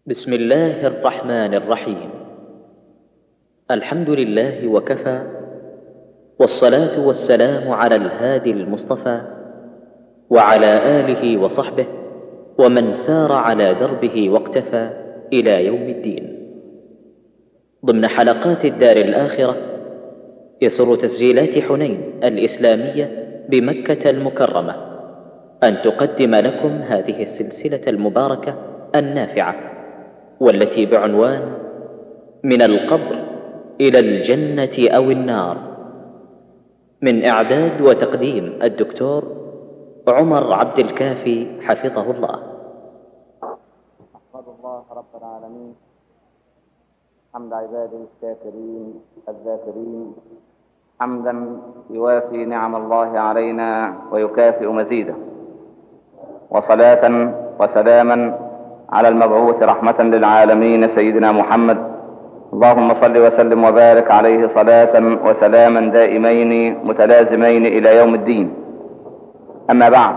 بسم الله الرحمن الرحيم الحمد لله وكفى والصلاه والسلام على الهادي المصطفى وعلى اله وصحبه ومن سار على دربه واقتفى الى يوم الدين ضمن حلقات الدار الاخره يسر تسجيلات حنين الاسلاميه بمكه المكرمه ان تقدم لكم هذه السلسله المباركه النافعه والتي بعنوان من القبر الى الجنه او النار من اعداد وتقديم الدكتور عمر عبد الكافي حفظه الله احمد الله رب العالمين حمد عباده الشاكرين الذاكرين حمدا يوافي نعم الله علينا ويكافئ مزيده وصلاه وسلاما على المبعوث رحمه للعالمين سيدنا محمد اللهم صل وسلم وبارك عليه صلاه وسلاما دائمين متلازمين الى يوم الدين اما بعد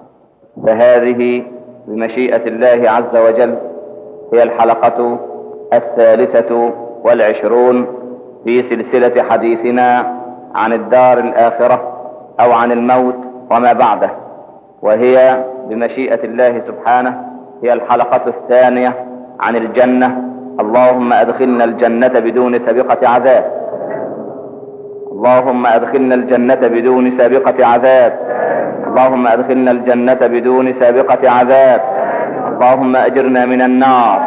فهذه بمشيئه الله عز وجل هي الحلقه الثالثه والعشرون في سلسله حديثنا عن الدار الاخره او عن الموت وما بعده وهي بمشيئه الله سبحانه هي الحلقه الثانيه عن الجنه اللهم ادخلنا الجنه بدون سابقه عذاب اللهم ادخلنا الجنه بدون سابقه عذاب اللهم ادخلنا الجنه بدون سابقه عذاب اللهم اجرنا من النار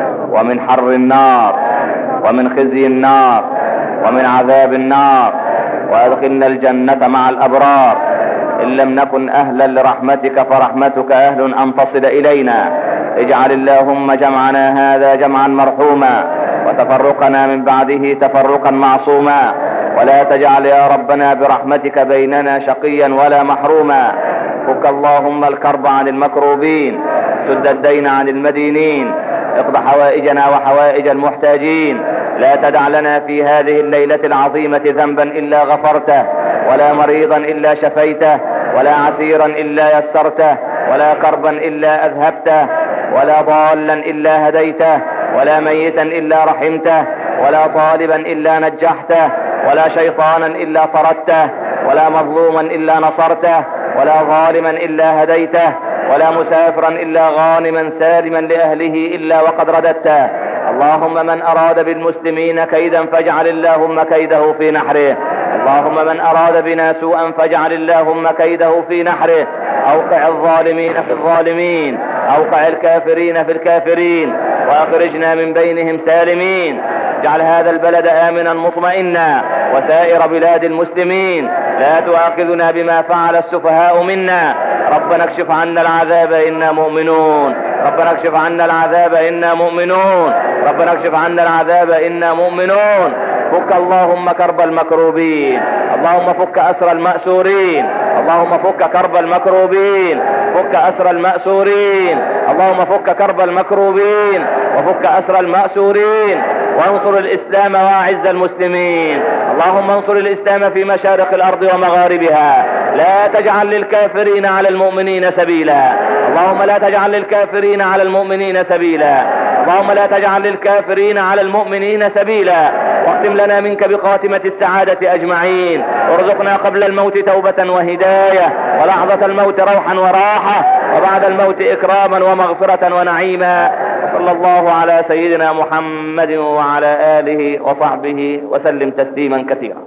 ومن حر النار ومن خزي النار ومن عذاب النار وادخلنا الجنه مع الابرار ان لم نكن اهلا لرحمتك فرحمتك اهل ان تصل الينا اجعل اللهم جمعنا هذا جمعا مرحوما وتفرقنا من بعده تفرقا معصوما ولا تجعل يا ربنا برحمتك بيننا شقيا ولا محروما فك اللهم الكرب عن المكروبين سد الدين عن المدينين اقض حوائجنا وحوائج المحتاجين لا تدع لنا في هذه الليلة العظيمة ذنبا إلا غفرته ولا مريضا إلا شفيته ولا عسيرا إلا يسرته ولا كربا إلا أذهبته ولا ضالا إلا هديته ولا ميتا إلا رحمته ولا طالبا إلا نجحته ولا شيطانا إلا طردته ولا مظلوما إلا نصرته ولا ظالما إلا هديته ولا مسافرا إلا غانما سالما لأهله إلا وقد رددته اللهم من أراد بالمسلمين كيدا فاجعل اللهم كيده في نحره اللهم من أراد بنا سوءا فاجعل اللهم كيده في نحره أوقع الظالمين في الظالمين أوقع الكافرين في الكافرين وأخرجنا من بينهم سالمين اجعل هذا البلد آمنا مطمئنا وسائر بلاد المسلمين لا تؤاخذنا بما فعل السفهاء منا ربنا اكشف عنا العذاب إنا مؤمنون ربنا اكشف عنا العذاب إنا مؤمنون ربنا اكشف عنا العذاب إنا مؤمنون فك اللهم كرب المكروبين اللهم فك أسر المأسورين اللهم فك كرب المكروبين فك أسر المأسورين اللهم فك كرب المكروبين وفك أسر المأسورين وانصر الإسلام وأعز المسلمين اللهم انصر الإسلام في مشارق الأرض ومغاربها لا تجعل للكافرين على المؤمنين سبيلا اللهم لا تجعل للكافرين على المؤمنين سبيلا اللهم لا تجعل للكافرين على المؤمنين سبيلا واختم لنا منك بخاتمة السعادة أجمعين وارزقنا قبل الموت توبة وهداية ولحظة الموت روحا وراحة وبعد الموت إكراما ومغفرة ونعيما وصلى الله على سيدنا محمد وعلى آله وصحبه وسلم تسليما كثيرا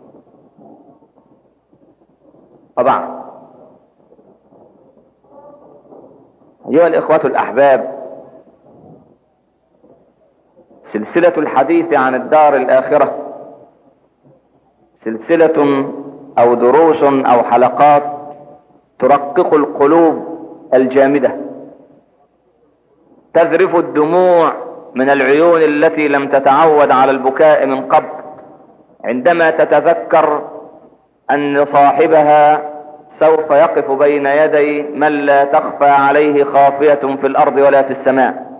وبعد أيها الإخوة الأحباب سلسلة الحديث عن الدار الآخرة سلسلة أو دروس أو حلقات ترقق القلوب الجامدة تذرف الدموع من العيون التي لم تتعود على البكاء من قبل عندما تتذكر أن صاحبها سوف يقف بين يدي من لا تخفى عليه خافية في الأرض ولا في السماء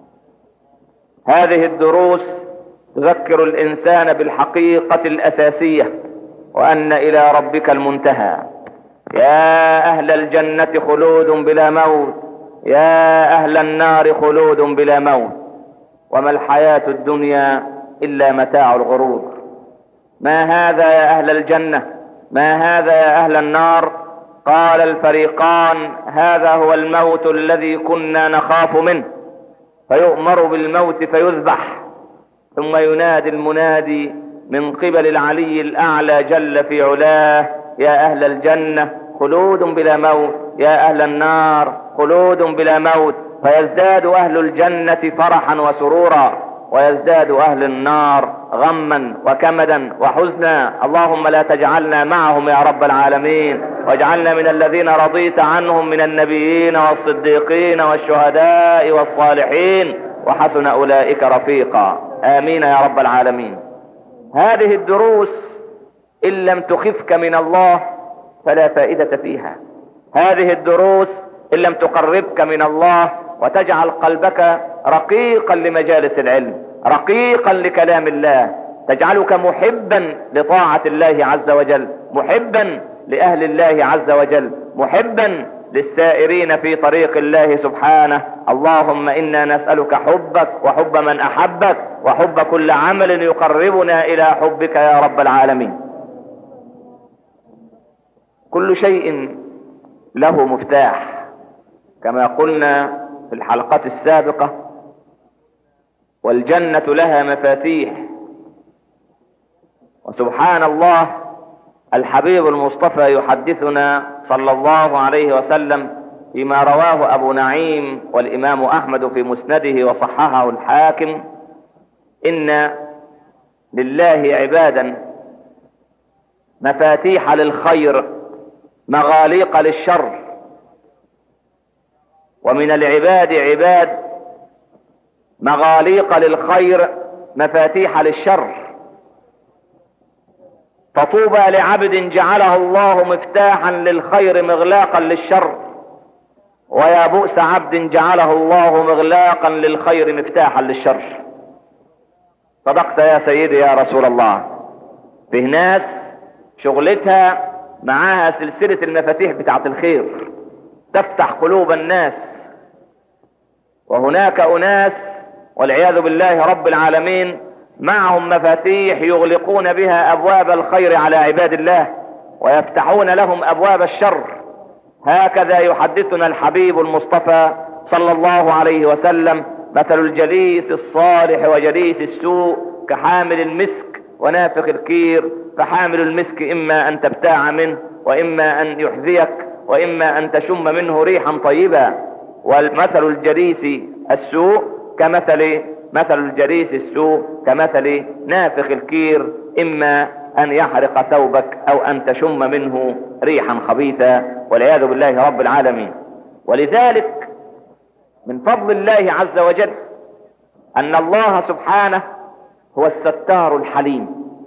هذه الدروس تذكر الإنسان بالحقيقة الأساسية وأن إلى ربك المنتهى يا أهل الجنة خلود بلا موت يا اهل النار خلود بلا موت وما الحياة الدنيا الا متاع الغرور ما هذا يا اهل الجنة ما هذا يا اهل النار قال الفريقان هذا هو الموت الذي كنا نخاف منه فيؤمر بالموت فيذبح ثم ينادي المنادي من قبل العلي الاعلى جل في علاه يا اهل الجنة خلود بلا موت يا اهل النار خلود بلا موت فيزداد اهل الجنة فرحا وسرورا ويزداد اهل النار غما وكمدا وحزنا اللهم لا تجعلنا معهم يا رب العالمين واجعلنا من الذين رضيت عنهم من النبيين والصديقين والشهداء والصالحين وحسن اولئك رفيقا امين يا رب العالمين هذه الدروس ان لم تخفك من الله فلا فائدة فيها هذه الدروس ان لم تقربك من الله وتجعل قلبك رقيقا لمجالس العلم رقيقا لكلام الله تجعلك محبا لطاعة الله عز وجل محبا لأهل الله عز وجل محبا للسائرين في طريق الله سبحانه اللهم إنا نسألك حبك وحب من أحبك وحب كل عمل يقربنا إلى حبك يا رب العالمين كل شيء له مفتاح كما قلنا في الحلقات السابقة والجنة لها مفاتيح وسبحان الله الحبيب المصطفى يحدثنا صلى الله عليه وسلم فيما رواه ابو نعيم والامام احمد في مسنده وصححه الحاكم ان لله عبادا مفاتيح للخير مغاليق للشر ومن العباد عباد مغاليق للخير مفاتيح للشر فطوبى لعبد جعله الله مفتاحا للخير مغلاقا للشر ويا بؤس عبد جعله الله مغلاقا للخير مفتاحا للشر صدقت يا سيدي يا رسول الله فيه ناس شغلتها معاها سلسلة المفاتيح بتاعت الخير تفتح قلوب الناس وهناك اناس والعياذ بالله رب العالمين معهم مفاتيح يغلقون بها ابواب الخير على عباد الله ويفتحون لهم ابواب الشر هكذا يحدثنا الحبيب المصطفى صلى الله عليه وسلم مثل الجليس الصالح وجليس السوء كحامل المسك ونافخ الكير فحامل المسك اما ان تبتاع منه واما ان يحذيك واما ان تشم منه ريحا طيبا والمثل الجليس السوء كمثل مثل الجريس السوء كمثل نافخ الكير اما ان يحرق ثوبك او ان تشم منه ريحا خبيثا والعياذ بالله رب العالمين ولذلك من فضل الله عز وجل ان الله سبحانه هو الستار الحليم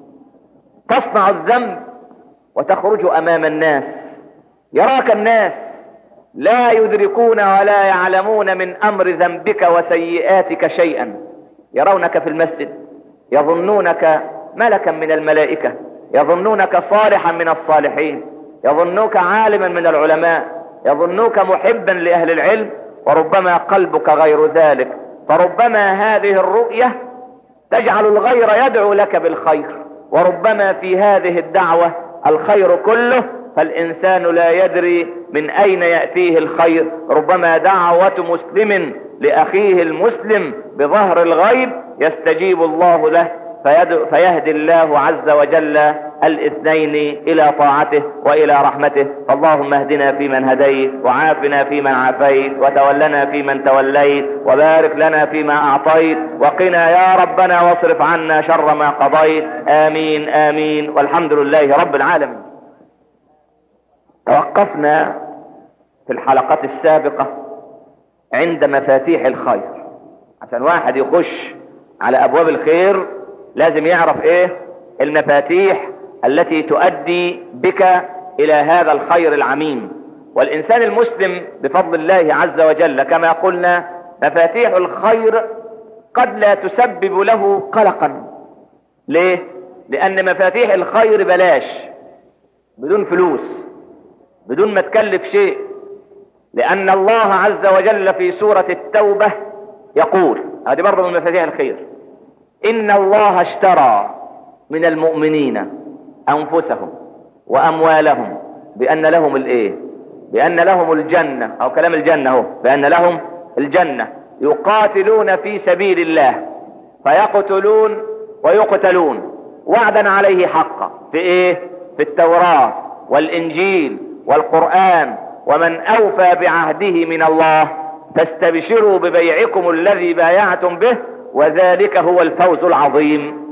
تصنع الذنب وتخرج امام الناس يراك الناس لا يدركون ولا يعلمون من امر ذنبك وسيئاتك شيئا يرونك في المسجد يظنونك ملكا من الملائكة يظنونك صالحا من الصالحين يظنوك عالما من العلماء يظنوك محبا لأهل العلم وربما قلبك غير ذلك فربما هذه الرؤية تجعل الغير يدعو لك بالخير وربما في هذه الدعوة الخير كله فالإنسان لا يدري من أين يأتيه الخير ربما دعوة مسلم لأخيه المسلم بظهر الغيب يستجيب الله له فيهدي الله عز وجل الاثنين الى طاعته والى رحمته فاللهم اهدنا فيمن هديت وعافنا فيمن عافيت وتولنا فيمن توليت وبارك لنا فيما اعطيت وقنا يا ربنا واصرف عنا شر ما قضيت امين امين والحمد لله رب العالمين توقفنا في الحلقات السابقة عند مفاتيح الخير عشان واحد يخش على ابواب الخير لازم يعرف ايه المفاتيح التي تؤدي بك الى هذا الخير العميم والانسان المسلم بفضل الله عز وجل كما قلنا مفاتيح الخير قد لا تسبب له قلقا ليه لان مفاتيح الخير بلاش بدون فلوس بدون ما تكلف شيء لان الله عز وجل في سورة التوبة يقول هذه برضه من مفاتيح الخير ان الله اشترى من المؤمنين انفسهم واموالهم بان لهم الايه بان لهم الجنة او كلام الجنة هو بان لهم الجنة يقاتلون في سبيل الله فيقتلون ويقتلون وعدا عليه حقا في ايه في التوراة والانجيل والقرآن ومن اوفى بعهده من الله فاستبشروا ببيعكم الذي بايعتم به وذلك هو الفوز العظيم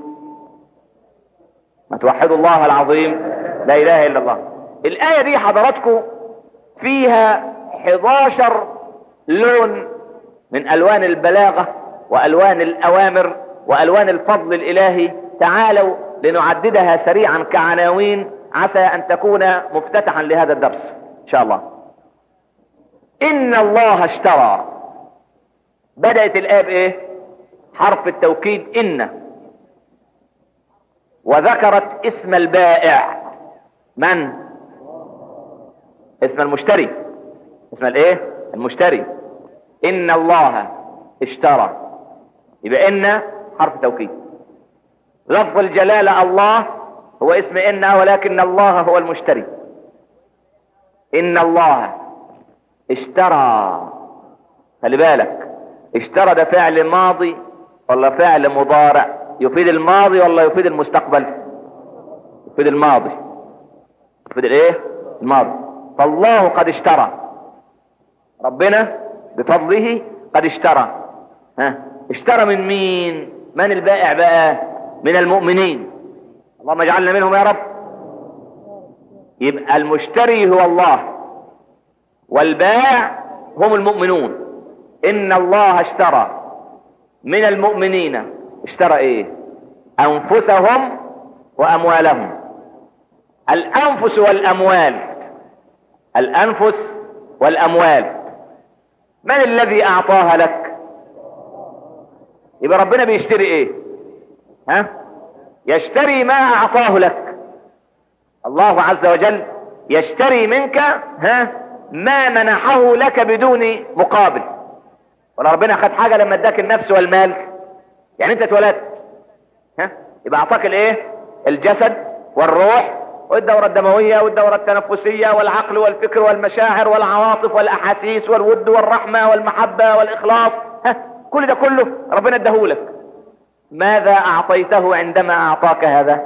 ما توحدوا الله العظيم لا اله الا الله الايه دي حضراتكم فيها 11 لون من الوان البلاغه والوان الاوامر والوان الفضل الالهي تعالوا لنعددها سريعا كعناوين عسى ان تكون مفتتحا لهذا الدرس ان شاء الله ان الله اشترى بدأت الآية بإيه حرف التوكيد إن وذكرت اسم البائع من اسم المشتري اسم الايه المشتري ان الله اشترى يبقى ان حرف توكيد لفظ الجلالة الله هو اسم ان ولكن الله هو المشتري ان الله اشترى خلي بالك اشترى ده فعل ماضي ولا فعل مضارع يفيد الماضي ولا يفيد المستقبل يفيد الماضي يفيد الايه الماضي فالله قد اشترى ربنا بفضله قد اشترى ها اشترى من مين من البائع بقى من المؤمنين اللهم اجعلنا منهم يا رب يبقى المشتري هو الله والبائع هم المؤمنون ان الله اشترى من المؤمنين اشترى ايه انفسهم واموالهم الانفس والاموال الانفس والاموال من الذي اعطاها لك يبقى ربنا بيشتري ايه ها يشتري ما اعطاه لك الله عز وجل يشتري منك ها ما منحه لك بدون مقابل ولا ربنا خد حاجة لما اداك النفس والمال يعني انت اتولدت ها يبقى اعطاك الايه الجسد والروح والدورة الدموية والدورة التنفسية والعقل والفكر والمشاعر والعواطف والاحاسيس والود والرحمة والمحبة والاخلاص ها كل ده كله ربنا اداهولك ماذا اعطيته عندما اعطاك هذا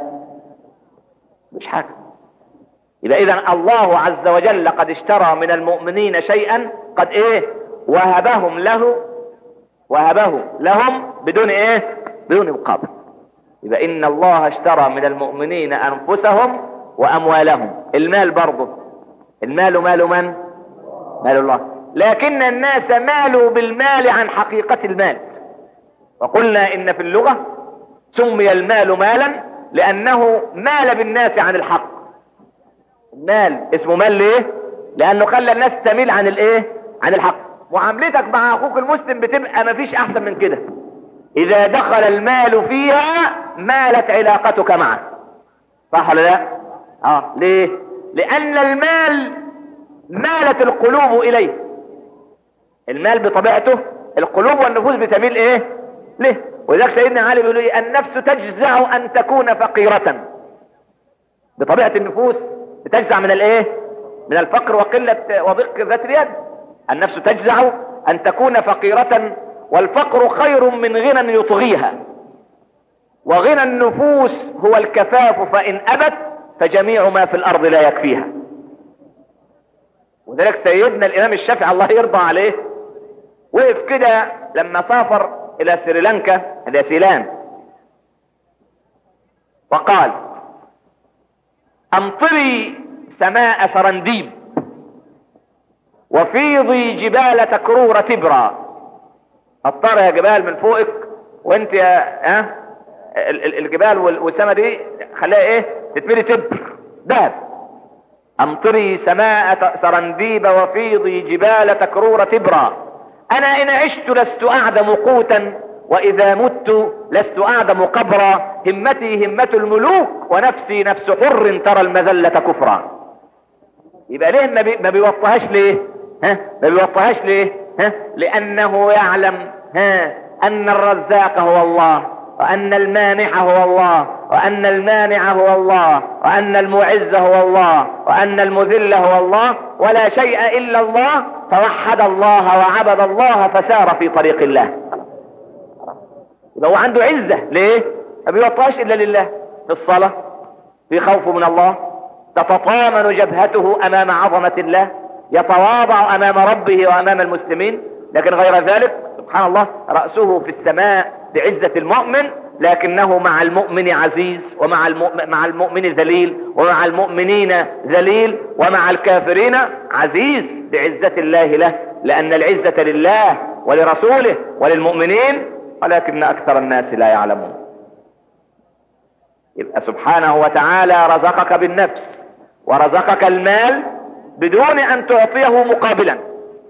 مش حاجة يبقى اذا الله عز وجل قد اشترى من المؤمنين شيئا قد ايه وهبهم له وهبه لهم بدون ايه بدون مقابل يبقى ان الله اشترى من المؤمنين انفسهم واموالهم المال برضه المال مال من مال الله لكن الناس مالوا بالمال عن حقيقة المال وقلنا ان في اللغة سمي المال مالا لانه مال بالناس عن الحق المال اسمه مال ليه لانه خلى الناس تميل عن الايه عن الحق معاملتك مع اخوك المسلم بتبقى مفيش احسن من كده اذا دخل المال فيها مالت علاقتك معه صح ولا لا اه ليه لان المال مالت القلوب اليه المال بطبيعته القلوب والنفوس بتميل ايه ليه ولذلك سيدنا علي بيقول ايه النفس تجزع ان تكون فقيرة بطبيعة النفوس بتجزع من الايه من الفقر وقلة وضيق ذات اليد النفس تجزع ان تكون فقيرة والفقر خير من غنى يطغيها وغنى النفوس هو الكفاف فان ابت فجميع ما في الارض لا يكفيها وذلك سيدنا الامام الشافعي الله يرضى عليه وقف كده لما سافر الى سريلانكا الى سيلان وقال امطري سماء سرنديب وفيضي جبال تكرور تبرى اطر يا جبال من فوقك وانت يا ها الجبال والسماء دي خليها ايه تتملي تبر ذهب امطري سماء سرنديب وفيضي جبال تكرور تبرى انا ان عشت لست اعدم قوتا واذا مت لست اعدم قبرا همتي همة الملوك ونفسي نفس حر ترى المذلة كفرا يبقى ليه ما, بي ما بيوطهاش ليه ها ما بيوطيهاش ليه ها لانه يعلم ها ان الرزاق هو الله وان المانع هو الله وان المانع هو الله وان المعز هو الله وان المذل هو الله ولا شيء الا الله فوحد الله وعبد الله فسار في طريق الله يبقى هو عنده عزة ليه ما بيوطاش الا لله في الصلاة في خوف من الله تتطامن جبهته امام عظمة الله يتواضع امام ربه وامام المسلمين لكن غير ذلك سبحان الله رأسه في السماء بعزة المؤمن لكنه مع المؤمن عزيز ومع المؤمن, مع المؤمن ذليل ومع المؤمنين ذليل ومع الكافرين عزيز بعزة الله له لأن العزة لله ولرسوله وللمؤمنين ولكن أكثر الناس لا يعلمون يبقى سبحانه وتعالى رزقك بالنفس ورزقك المال بدون أن تعطيه مقابلا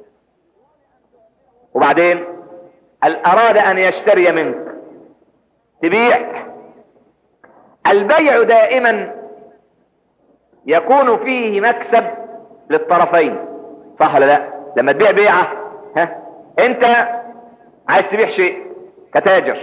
وبعدين أراد أن يشتري منك تبيع البيع دائما يكون فيه مكسب للطرفين صح ولا لا لما تبيع بيعة ها انت عايز تبيع شيء كتاجر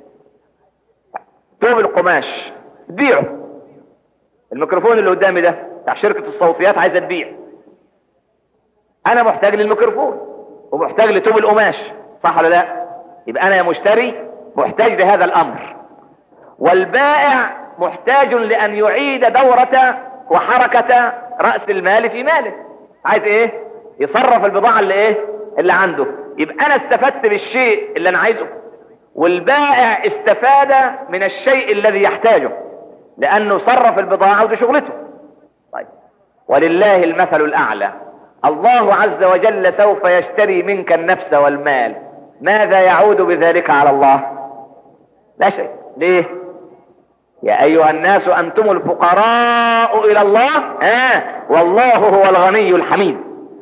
توب القماش تبيعه الميكروفون اللي قدامي ده بتاع شركة الصوتيات عايزة تبيع انا محتاج للميكروفون ومحتاج لتوب القماش صح ولا لا يبقى انا يا مشتري محتاج لهذا الامر والبائع محتاج لان يعيد دورة وحركة رأس المال في ماله عايز ايه يصرف البضاعة اللي ايه اللي عنده يبقى انا استفدت بالشيء اللي انا عايزه والبائع استفاد من الشيء الذي يحتاجه لانه صرف البضاعة ودي شغلته طيب ولله المثل الاعلى الله عز وجل سوف يشتري منك النفس والمال ماذا يعود بذلك على الله لا شيء ليه يا ايها الناس انتم الفقراء الى الله آه والله هو الغني الحميد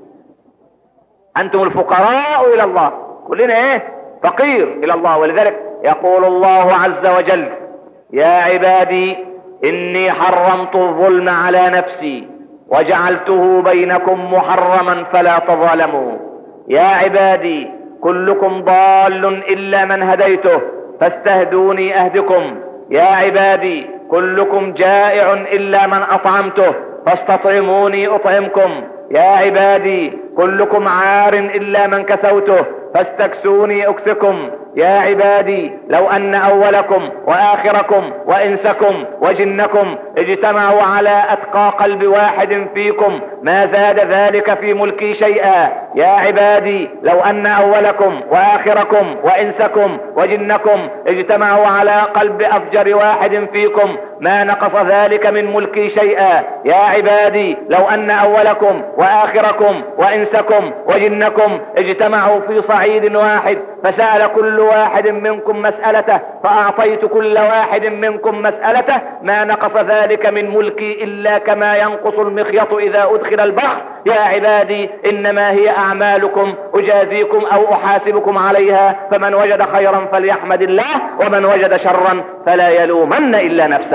انتم الفقراء الى الله كلنا ايه فقير الى الله ولذلك يقول الله عز وجل يا عبادي اني حرمت الظلم على نفسي وجعلته بينكم محرما فلا تظالموا يا عبادي كلكم ضال الا من هديته فاستهدوني اهدكم يا عبادي كلكم جائع الا من اطعمته فاستطعموني اطعمكم يا عبادي كلكم عار الا من كسوته فاستكسوني اكسكم يا عبادي لو ان اولكم واخركم وانسكم وجنكم اجتمعوا على اتقى قلب واحد فيكم ما زاد ذلك في ملكي شيئا يا عبادي لو ان اولكم واخركم وانسكم وجنكم اجتمعوا على قلب افجر واحد فيكم ما نقص ذلك من ملكي شيئا يا عبادي لو ان اولكم واخركم وانسكم وجنكم اجتمعوا في صعيد واحد فسأل كل واحد منكم مسألته فأعطيت كل واحد منكم مسألته ما نقص ذلك من ملكي إلا كما ينقص المخيط إذا أدخل البحر يا عبادي إنما هي أعمالكم أجازيكم أو أحاسبكم عليها فمن وجد خيرا فليحمد الله ومن وجد شرا فلا يلومن إلا نفسه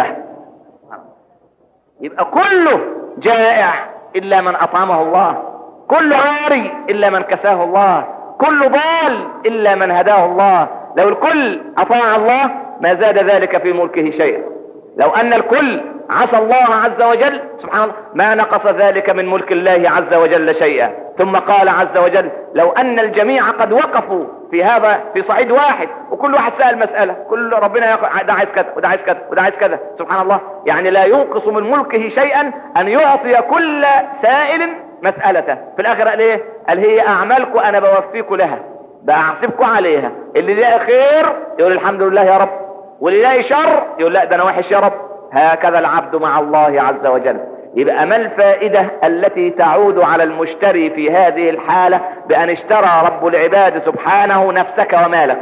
يبقى كله جائع إلا من أطعمه الله كل عاري إلا من كساه الله كل ضال إلا من هداه الله لو الكل أطاع الله ما زاد ذلك في ملكه شيئا لو أن الكل عصى الله عز وجل سبحان الله ما نقص ذلك من ملك الله عز وجل شيئا ثم قال عز وجل لو أن الجميع قد وقفوا في هذا في صعيد واحد وكل واحد سأل مسألة كل ربنا يقول ده عايز كذا وده عايز كذا وده عايز كذا سبحان الله يعني لا ينقص من ملكه شيئا أن يعطي كل سائل مسألته في الاخر قال ايه قال هي اعمالكم انا بوفيكم لها بحسبكم عليها اللي يلاقي خير يقول الحمد لله يا رب واللي يلاقي شر يقول لا ده انا وحش يا رب هكذا العبد مع الله عز وجل يبقى ما الفائدة التي تعود على المشتري في هذه الحالة بأن اشترى رب العباد سبحانه نفسك ومالك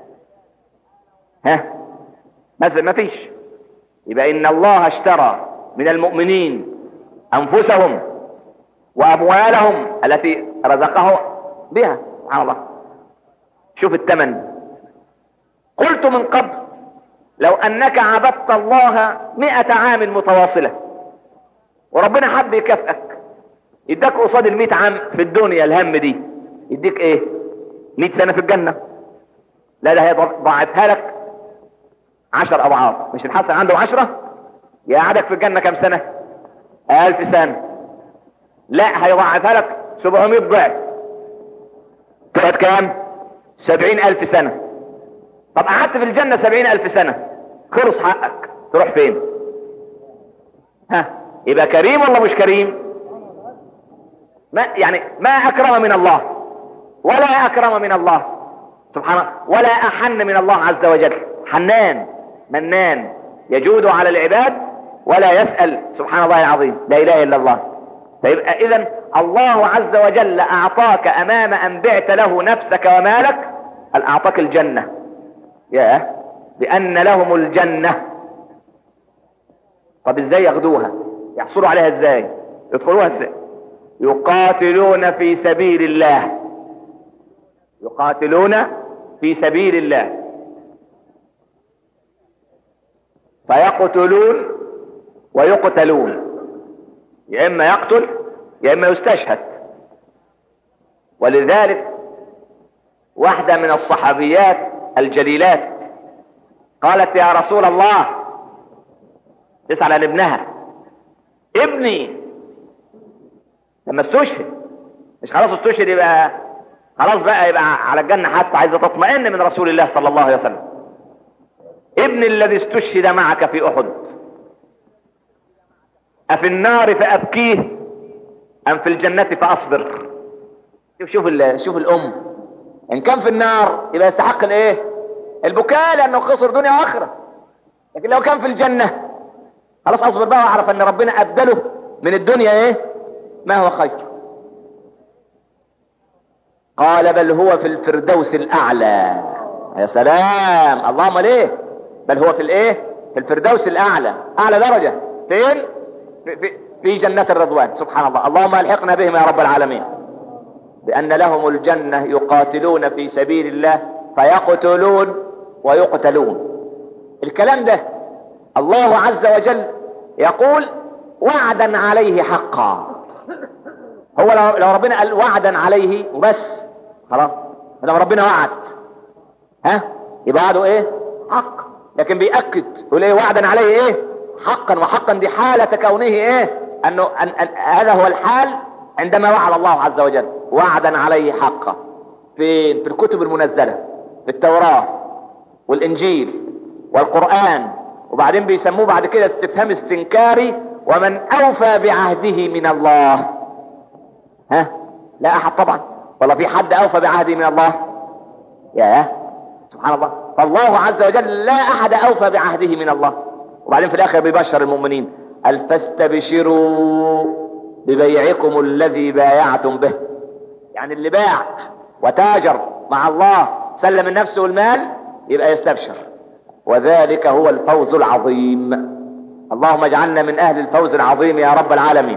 ها مثل ما فيش يبقى إن الله اشترى من المؤمنين أنفسهم وأموالهم التي رزقه بها سبحان الله شوف الثمن قلت من قبل لو أنك عبدت الله مئة عام متواصلة وربنا حب يكافئك يديك قصاد ال عام في الدنيا الهم دي يديك ايه 100 سنة في الجنة لا ده هيضاعفها لك 10 اضعاف مش الحسن عنده 10 يقعدك في الجنة كم سنة 1000 سنة لا هيضاعفها لك 700 ضعف تقعد كام 70000 سنة طب قعدت في الجنة 70000 سنة خلص حقك تروح فين ها يبقى كريم ولا مش كريم ما يعني ما اكرم من الله ولا اكرم من الله سبحانه ولا احن من الله عز وجل حنان منان يجود على العباد ولا يسأل سبحان الله العظيم لا اله الا الله فيبقى اذا الله عز وجل اعطاك امام ان بعت له نفسك ومالك قال اعطاك الجنة يا بان لهم الجنة طب ازاي ياخدوها يحصلوا عليها ازاي يدخلوها ازاي يقاتلون في سبيل الله يقاتلون في سبيل الله فيقتلون ويقتلون يا اما يقتل يا اما يستشهد ولذلك واحدة من الصحابيات الجليلات قالت يا رسول الله تسأل عن ابنها ابني لما استشهد مش خلاص استشهد يبقى خلاص بقى يبقى على الجنة حتى عايزة تطمئن من رسول الله صلى الله عليه وسلم ابن الذي استشهد معك في احد افي النار فابكيه ام في الجنة فاصبر شوف شوف شوف الام ان كان في النار يبقى يستحق الايه البكاء لانه خسر دنيا واخره لكن لو كان في الجنة خلاص اصبر بقى واعرف ان ربنا ابدله من الدنيا ايه ما هو خير قال بل هو في الفردوس الاعلى يا سلام اللهم ليه بل هو في الايه في الفردوس الاعلى اعلى درجة فين في, في, في جنة الرضوان سبحان الله اللهم الحقنا بهم يا رب العالمين بان لهم الجنة يقاتلون في سبيل الله فيقتلون ويقتلون الكلام ده الله عز وجل يقول وعدا عليه حقا هو لو, لو ربنا قال وعدا عليه وبس خلاص لو ربنا وعد ها يبقى وعده ايه حق لكن بيأكد يقول ايه وعدا عليه ايه حقا وحقا دي حالة كونه ايه انه أن أن هذا هو الحال عندما وعد الله عز وجل وعدا عليه حقا فين في الكتب المنزلة في التوراة والانجيل والقرآن وبعدين بيسموه بعد كده استفهام استنكاري ومن اوفى بعهده من الله ها لا احد طبعا ولا في حد اوفى بعهده من الله يا سبحان الله فالله عز وجل لا احد اوفى بعهده من الله وبعدين في الاخر بيبشر المؤمنين قال فاستبشروا ببيعكم الذي بايعتم به يعني اللي باع وتاجر مع الله سلم النفس والمال يبقى يستبشر وذلك هو الفوز العظيم اللهم اجعلنا من اهل الفوز العظيم يا رب العالمين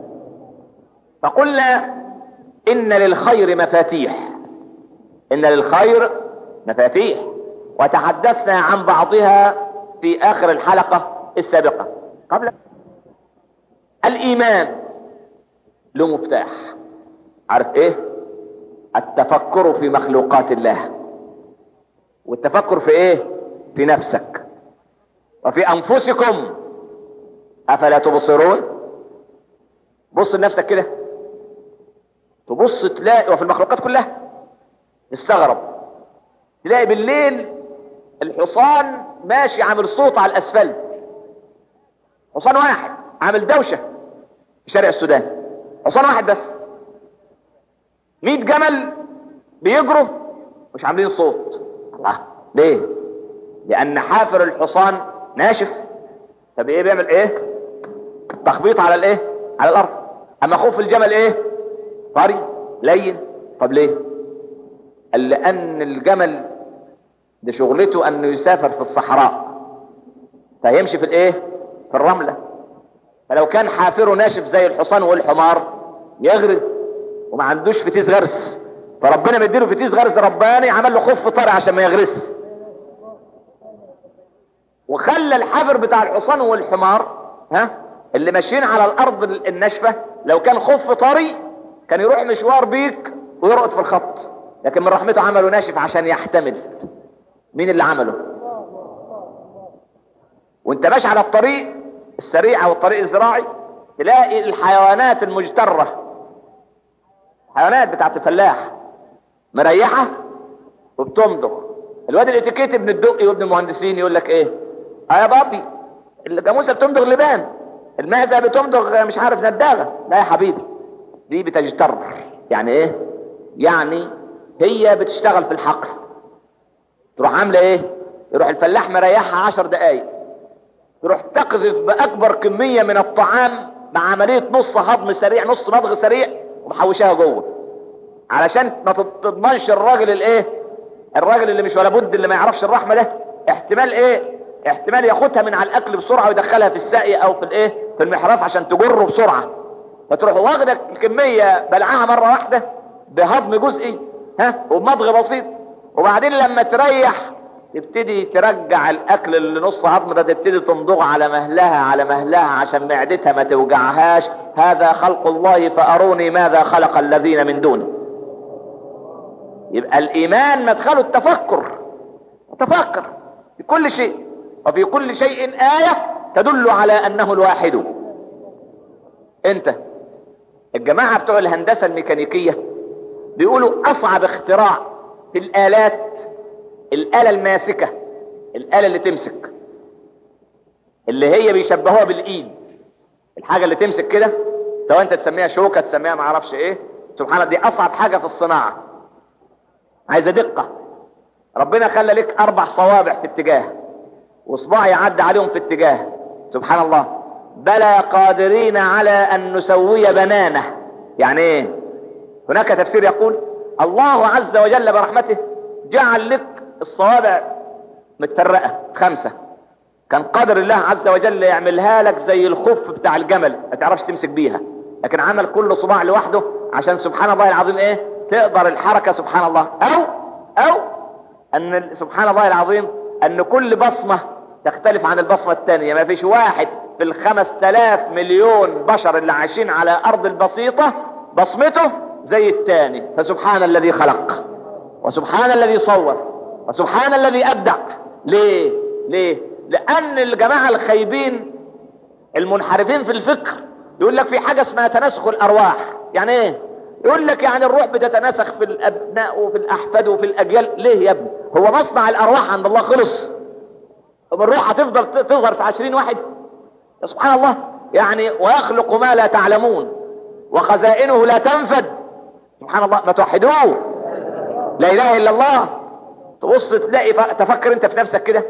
فقلنا ان للخير مفاتيح ان للخير مفاتيح وتحدثنا عن بعضها في اخر الحلقة السابقة قبل الايمان له مفتاح عارف ايه التفكر في مخلوقات الله والتفكر في ايه في نفسك وفي انفسكم افلا تبصرون بص لنفسك كده تبص تلاقي وفي المخلوقات كلها استغرب تلاقي بالليل الحصان ماشي عامل صوت على الاسفلت حصان واحد عامل دوشة في شارع السودان حصان واحد بس مئة جمل بيجروا مش عاملين صوت الله ليه لان حافر الحصان ناشف طب ايه بيعمل ايه تخبيط على الايه على الارض اما خوف الجمل ايه طري لين طب ليه قال لان الجمل ده شغلته انه يسافر في الصحراء فيمشي في الايه في الرملة فلو كان حافره ناشف زي الحصان والحمار يغرز وما عندوش فتيس غرس فربنا مديله فتيس غرس رباني عمل له خف طري عشان ما يغرس وخلى الحافر بتاع الحصان والحمار ها اللي ماشيين على الارض الناشفه لو كان خف طري كان يروح مشوار بيك ويرقد في الخط لكن من رحمته عمله ناشف عشان يحتمل مين اللي عمله وانت ماشي على الطريق السريع او الطريق الزراعي تلاقي الحيوانات المجترة حيوانات بتاعت الفلاح مريحة وبتمضغ الواد الاتيكيت ابن الدقي وابن المهندسين يقول لك ايه اه يا بابي الجاموسه بتمضغ لبان المعزه بتمضغ مش عارف نداغه لا يا حبيبي دي بتجتر يعني ايه يعني هي بتشتغل في الحقل تروح عامله ايه يروح الفلاح مريحها عشر دقايق تروح تقذف باكبر كميه من الطعام بعمليه نص هضم سريع نص مضغ سريع ومحوشاها جوه علشان ما تضمنش الراجل الايه الراجل اللي مش ولا بد اللي ما يعرفش الرحمه ده احتمال ايه احتمال ياخدها من على الاكل بسرعه ويدخلها في الساقي او في الايه في المحراث عشان تجره بسرعه فتروح واخده الكميه بلعها مره واحده بهضم جزئي ها وبمضغ بسيط وبعدين لما تريح تبتدي ترجع الاكل اللي نص هضم ده تبتدي تمضغ على مهلها على مهلها عشان معدتها ما توجعهاش هذا خلق الله فاروني ماذا خلق الذين من دونه يبقى الايمان مدخله التفكر تفكر في كل شيء وفي كل شيء آية تدل على أنه الواحد أنت الجماعة بتوع الهندسة الميكانيكية بيقولوا أصعب اختراع في الآلات الآلة الماسكة الآلة اللي تمسك اللي هي بيشبهوها بالإيد الحاجة اللي تمسك كده سواء أنت تسميها شوكة تسميها معرفش إيه سبحان الله دي أصعب حاجة في الصناعة عايزة دقة ربنا خلى لك أربع صوابع في اتجاه وصباع يعدي عليهم في اتجاه سبحان الله بلى قادرين على ان نسوي بنانه يعني ايه هناك تفسير يقول الله عز وجل برحمته جعل لك الصوابع متفرقه خمسه كان قادر الله عز وجل يعملها لك زي الخف بتاع الجمل ما تعرفش تمسك بيها لكن عمل كل صباع لوحده عشان سبحان الله العظيم ايه تقدر الحركه سبحان الله او او ان سبحان الله العظيم ان كل بصمه تختلف عن البصمة الثانية ما فيش واحد في الخمس تلاف مليون بشر اللي عايشين على أرض البسيطة بصمته زي الثاني فسبحان الذي خلق وسبحان الذي صور وسبحان الذي أبدع ليه ليه لأن الجماعة الخايبين المنحرفين في الفكر يقول لك في حاجة اسمها تناسخ الأرواح يعني ايه يقول لك يعني الروح بتتناسخ في الأبناء وفي الأحفاد وفي الأجيال ليه يا ابني هو مصنع الأرواح عند الله خلص طب الروح هتفضل تظهر في عشرين واحد يا سبحان الله يعني ويخلق ما لا تعلمون وخزائنه لا تنفد سبحان الله ما توحدوه لا اله الا الله تبص تلاقي تفكر انت في نفسك كده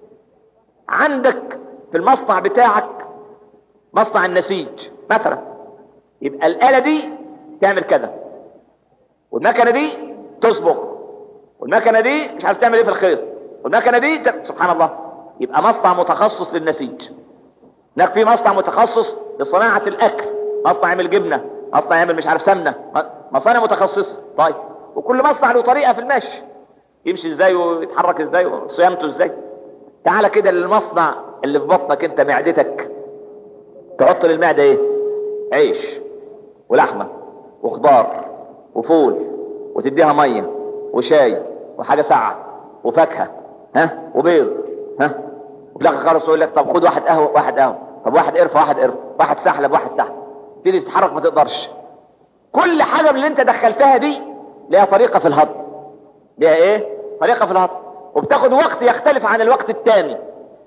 عندك في المصنع بتاعك مصنع النسيج مثلا يبقى الآلة دي تعمل كذا والمكنة دي تصبغ والمكنة دي مش عارف تعمل ايه في الخيط والمكنة دي ت... سبحان الله يبقى مصنع متخصص للنسيج هناك في مصنع متخصص لصناعة الأكل مصنع يعمل جبنة مصنع يعمل مش عارف سمنة مصانع متخصصة طيب وكل مصنع له طريقة في المشي يمشي ازاي ويتحرك ازاي وصيانته ازاي تعالى كده للمصنع اللي في بطنك انت معدتك تحط للمعدة ايه عيش ولحمة وخضار وفول وتديها مية وشاي وحاجة ساعة وفاكهة ها وبيض ها وفي الاخر خالص يقول لك طب خد واحد قهوه واحد قهوه طب واحد قرفه واحد قرفه واحد سحلب واحد سحلب تيجي تتحرك ما تقدرش كل حاجه من اللي انت دخلتها دي ليها طريقه في الهضم ليها ايه طريقه في الهضم وبتاخد وقت يختلف عن الوقت الثاني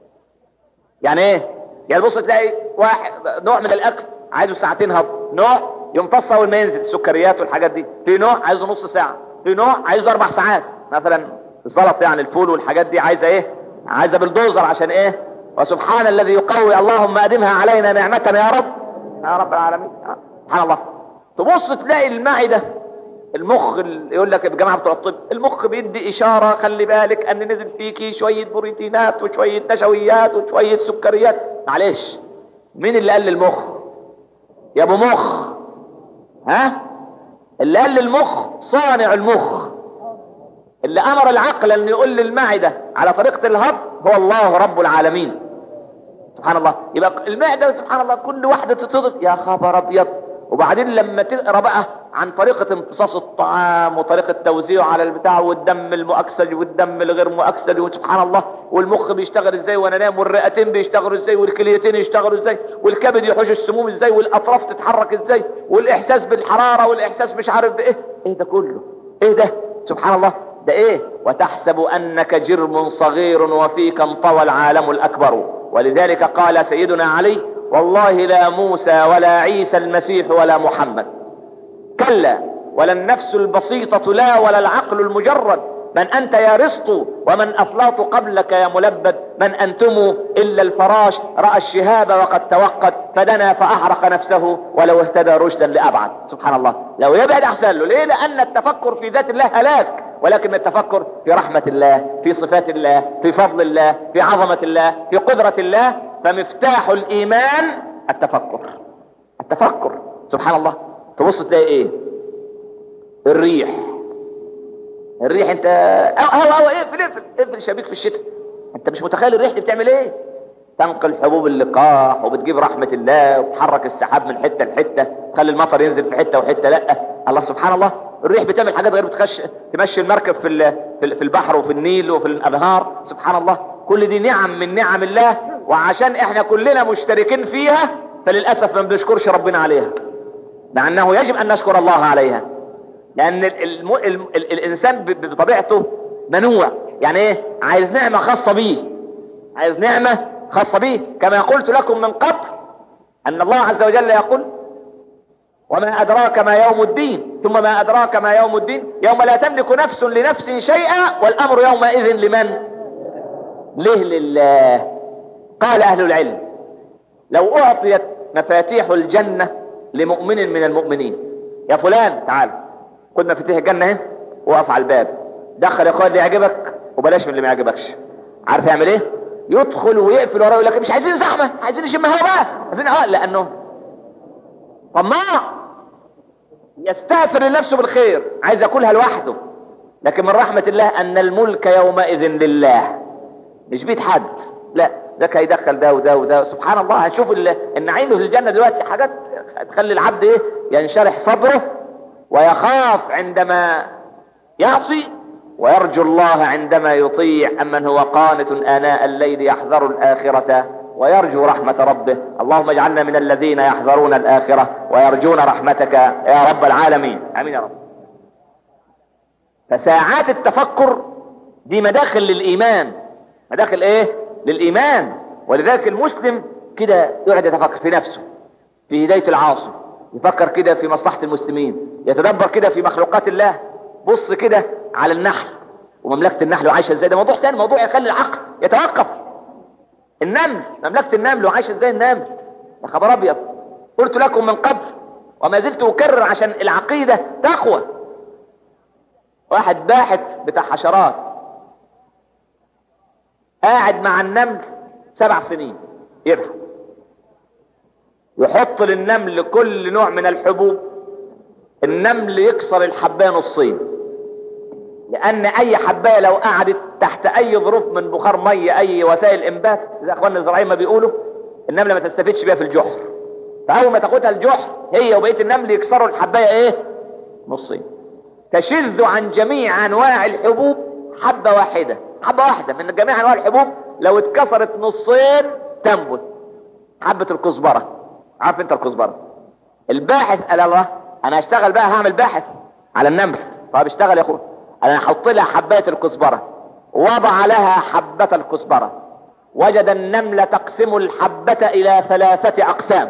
يعني ايه يعني بص تلاقي واحد نوع من الاكل عايزه ساعتين هضم نوع يمتص اول ما ينزل السكريات والحاجات دي في نوع عايزه نص ساعه في نوع عايزه اربع ساعات مثلا السلطه يعني الفول والحاجات دي عايزه ايه عايزه بالدوزر عشان ايه وسبحان الذي يقوي اللهم ادمها علينا نعمة يا رب يا رب العالمين سبحان الله تبص تلاقي المعدة المخ يقول لك الجماعة بتوع الطب المخ بيدي اشارة خلي بالك ان نزل فيكي شوية بروتينات وشوية نشويات وشوية سكريات معلش مين اللي قال للمخ يا ابو مخ ها اللي قال للمخ صانع المخ اللي امر العقل ان يقول للمعدة على طريقة الهضم هو الله رب العالمين سبحان الله يبقى المعدة سبحان الله كل واحدة تتصدف يا خبر ابيض وبعدين لما تقرا بقى عن طريقة امتصاص الطعام وطريقة توزيعه على البتاع والدم المؤكسج والدم الغير مؤكسج وسبحان الله والمخ بيشتغل ازاي وانا نام والرئتين بيشتغلوا ازاي والكليتين يشتغلوا ازاي والكبد يحوش السموم ازاي والاطراف تتحرك ازاي والاحساس بالحرارة والاحساس مش عارف بايه ايه ده كله ايه ده سبحان الله ده ايه وتحسب انك جرم صغير فيك انطوى العالم الاكبر ولذلك قال سيدنا علي والله لا موسى ولا عيسى المسيح ولا محمد كلا ولا النفس البسيطة لا ولا العقل المجرد من أنت يا رسط ومن أفلاط قبلك يا ملبد من أنتم إلا الفراش رأى الشهاب وقد توقد فدنا فأحرق نفسه ولو اهتدى رشدا لأبعد سبحان الله لو يبعد أحسن له ليه لأن التفكر في ذات الله هلاك ولكن التفكر في رحمة الله في صفات الله في فضل الله في عظمة الله في قدرة الله فمفتاح الإيمان التفكر التفكر سبحان الله تبص تلاقي ايه الريح الريح انت او او او اقفل اقفل اقفل الشبيك في الشتاء انت مش متخيل الريح دي بتعمل ايه تنقل حبوب اللقاح وبتجيب رحمة الله وتحرك السحاب من حتة لحتة تخلي المطر ينزل في حتة وحتة لا الله سبحان الله الريح بتعمل حاجات غير بتخش تمشي المركب في في البحر وفي النيل وفي الانهار سبحان الله كل دي نعم من نعم الله وعشان احنا كلنا مشتركين فيها فللاسف ما بنشكرش ربنا عليها مع انه يجب ان نشكر الله عليها لان الم... ال... ال... الانسان بطبيعته منوع يعني ايه عايز نعمة خاصة بيه عايز نعمة خاصة بيه كما قلت لكم من قبل ان الله عز وجل يقول وما ادراك ما يوم الدين ثم ما ادراك ما يوم الدين يوم لا تملك نفس لنفس شيئا والامر يومئذ لمن ليه لله قال اهل العلم لو اعطيت مفاتيح الجنة لمؤمن من المؤمنين يا فلان تعال خد مفاتيح الجنة اهي وقف على الباب دخل اخويا اللي يعجبك وبلاش من اللي ما يعجبكش عارف يعمل ايه يدخل ويقفل وراه يقول لك مش عايزين زحمه عايزين نشم هوا بقى عايزين هوا لانه طماع يستاثر لنفسه بالخير عايز ياكلها لوحده لكن من رحمة الله ان الملك يومئذ لله مش بيت حد لا ده هيدخل ده وده وده سبحان الله هنشوف النعيم في الجنة دلوقتي حاجات تخلي العبد ايه ينشرح صدره ويخاف عندما يعصي ويرجو الله عندما يطيع أمن هو قانت آناء الليل يحذر الآخرة ويرجو رحمة ربه اللهم اجعلنا من الذين يحذرون الآخرة ويرجون رحمتك يا رب العالمين امين يا رب فساعات التفكر دي مداخل للإيمان مداخل ايه للإيمان ولذلك المسلم كده يقعد يتفكر في نفسه في هداية العاصي يفكر كده في مصلحة المسلمين يتدبر كده في مخلوقات الله بص كده على النحل ومملكة النحل وعايشة ازاي ده موضوع تاني موضوع يخلي العقل يتوقف النمل مملكة النمل وعايشة ازاي النمل يا خبر ابيض قلت لكم من قبل وما زلت اكرر عشان العقيدة تقوى واحد باحث بتاع حشرات قاعد مع النمل سبع سنين يبحث يحط للنمل كل نوع من الحبوب النمل يكسر الحبايه نصين لان اي حبايه لو قعدت تحت اي ظروف من بخار ميه اي وسائل انبات زي اخواننا الزراعيين ما بيقولوا النمله ما تستفيدش بيها في الجحر فاول ما تاخدها الجحر هي وبقيه النمل يكسروا الحبايه ايه نصين تشذ عن جميع انواع الحبوب حبه واحده حبه واحده من جميع انواع الحبوب لو اتكسرت نصين تنبت حبه الكزبره عارف انت الكزبره الباحث قال الله انا هشتغل بقى هعمل باحث على النمل طب اشتغل يا اخويا انا هحط لها حبايه الكزبره وضع لها حبه الكزبره وجد النمل تقسم الحبه الى ثلاثه اقسام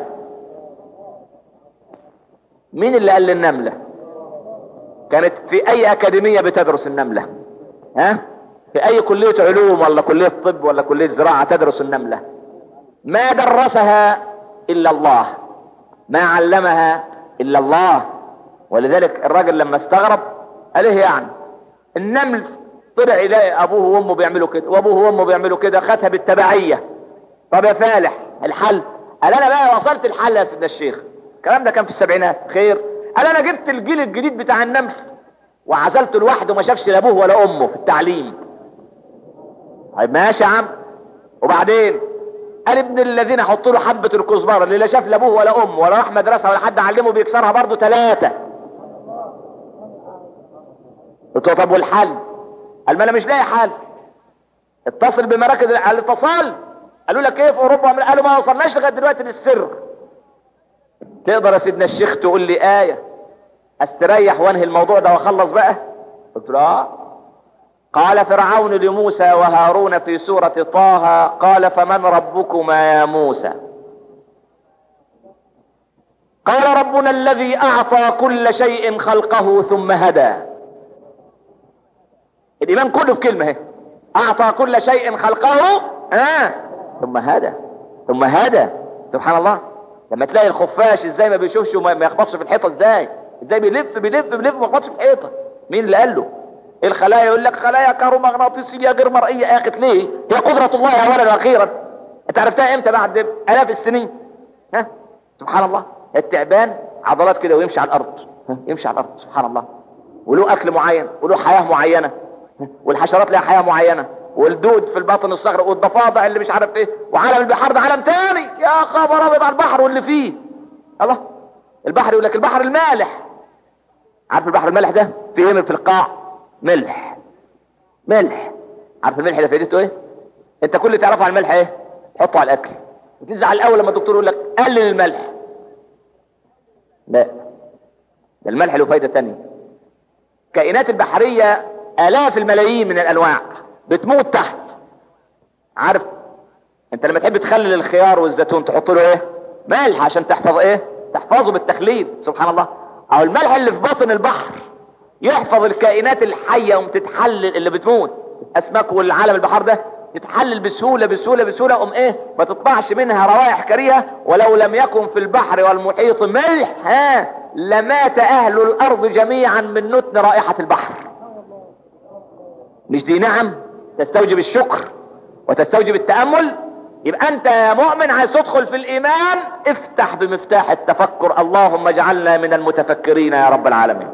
مين اللي قال للنمله كانت في اي اكاديميه بتدرس النمله ها في اي كليه علوم ولا كليه طب ولا كليه زراعه تدرس النمله ما درسها الا الله ما علمها الا الله ولذلك الراجل لما استغرب قال ايه يعني النمل طلع يلاقي ابوه وامه بيعملوا كده وابوه وامه بيعملوا كده خدها بالتبعيه طب يا فالح الحل قال انا بقى وصلت الحل يا سيدنا الشيخ الكلام ده كان في السبعينات خير قال انا جبت الجيل الجديد بتاع النمل وعزلته لوحده ما شافش لا ابوه ولا امه في التعليم طيب ماشي يا عم وبعدين قال ابن الذين حط له حبه الكزبره اللي لا شاف لا ابوه ولا امه ولا راح مدرسه ولا حد علمه بيكسرها برضه ثلاثه قلت له طب والحل قال ما انا مش لاقي حل اتصل بمراكز الاتصال قالوا لك ايه في اوروبا قالوا ما وصلناش لغايه دلوقتي للسر تقدر يا سيدنا الشيخ تقول لي ايه استريح وانهي الموضوع ده واخلص بقى قلت له اه قال فرعون لموسى وهارون في سورة طه قال فمن ربكما يا موسى قال ربنا الذي اعطى كل شيء خلقه ثم هدى الايمان كله في كلمة اهي اعطى كل شيء خلقه آه. ثم هدى ثم هدى سبحان الله لما تلاقي الخفاش ازاي ما بيشوفش وما ما يخبطش في الحيطه ازاي ازاي بيلف بيلف بيلف ما يخبطش في الحيطه مين اللي قال له الخلايا يقول لك خلايا كهرومغناطيسيه غير مرئيه يا اخي ليه هي قدره الله اولا واخيرا انت عرفتها امتى بعد الاف السنين ها سبحان الله التعبان عضلات كده ويمشي على الارض ها؟ يمشي على الارض سبحان الله وله اكل معين وله حياه معينه ها؟ والحشرات لها حياه معينه والدود في الباطن الصخري والضفادع اللي مش عارف ايه وعالم البحار ده عالم تاني يا خبر ابيض على البحر واللي فيه الله البحر يقول لك البحر المالح عارف البحر المالح ده في ايه في القاع ملح ملح عارف الملح ده فايدته ايه انت كل اللي تعرفه عن الملح ايه حطه على الاكل وتزعل الاول لما الدكتور يقول لك قلل الملح لا ده الملح له فايده تانية الكائنات البحريه الاف الملايين من الانواع بتموت تحت عارف انت لما تحب تخلل الخيار والزيتون تحط له ايه ملح عشان تحفظ ايه تحفظه بالتخليل سبحان الله او الملح اللي في باطن البحر يحفظ الكائنات الحيه وتتحلل اللي بتموت الاسماك والعالم البحر ده تتحلل بسهوله بسهوله بسهوله قوم ايه ما تطلعش منها روائح كريهه ولو لم يكن في البحر والمحيط ملح ها لمات اهل الارض جميعا من نتن رائحه البحر مش دي نعم تستوجب الشكر وتستوجب التامل يبقى انت يا مؤمن عايز تدخل في الايمان افتح بمفتاح التفكر اللهم اجعلنا من المتفكرين يا رب العالمين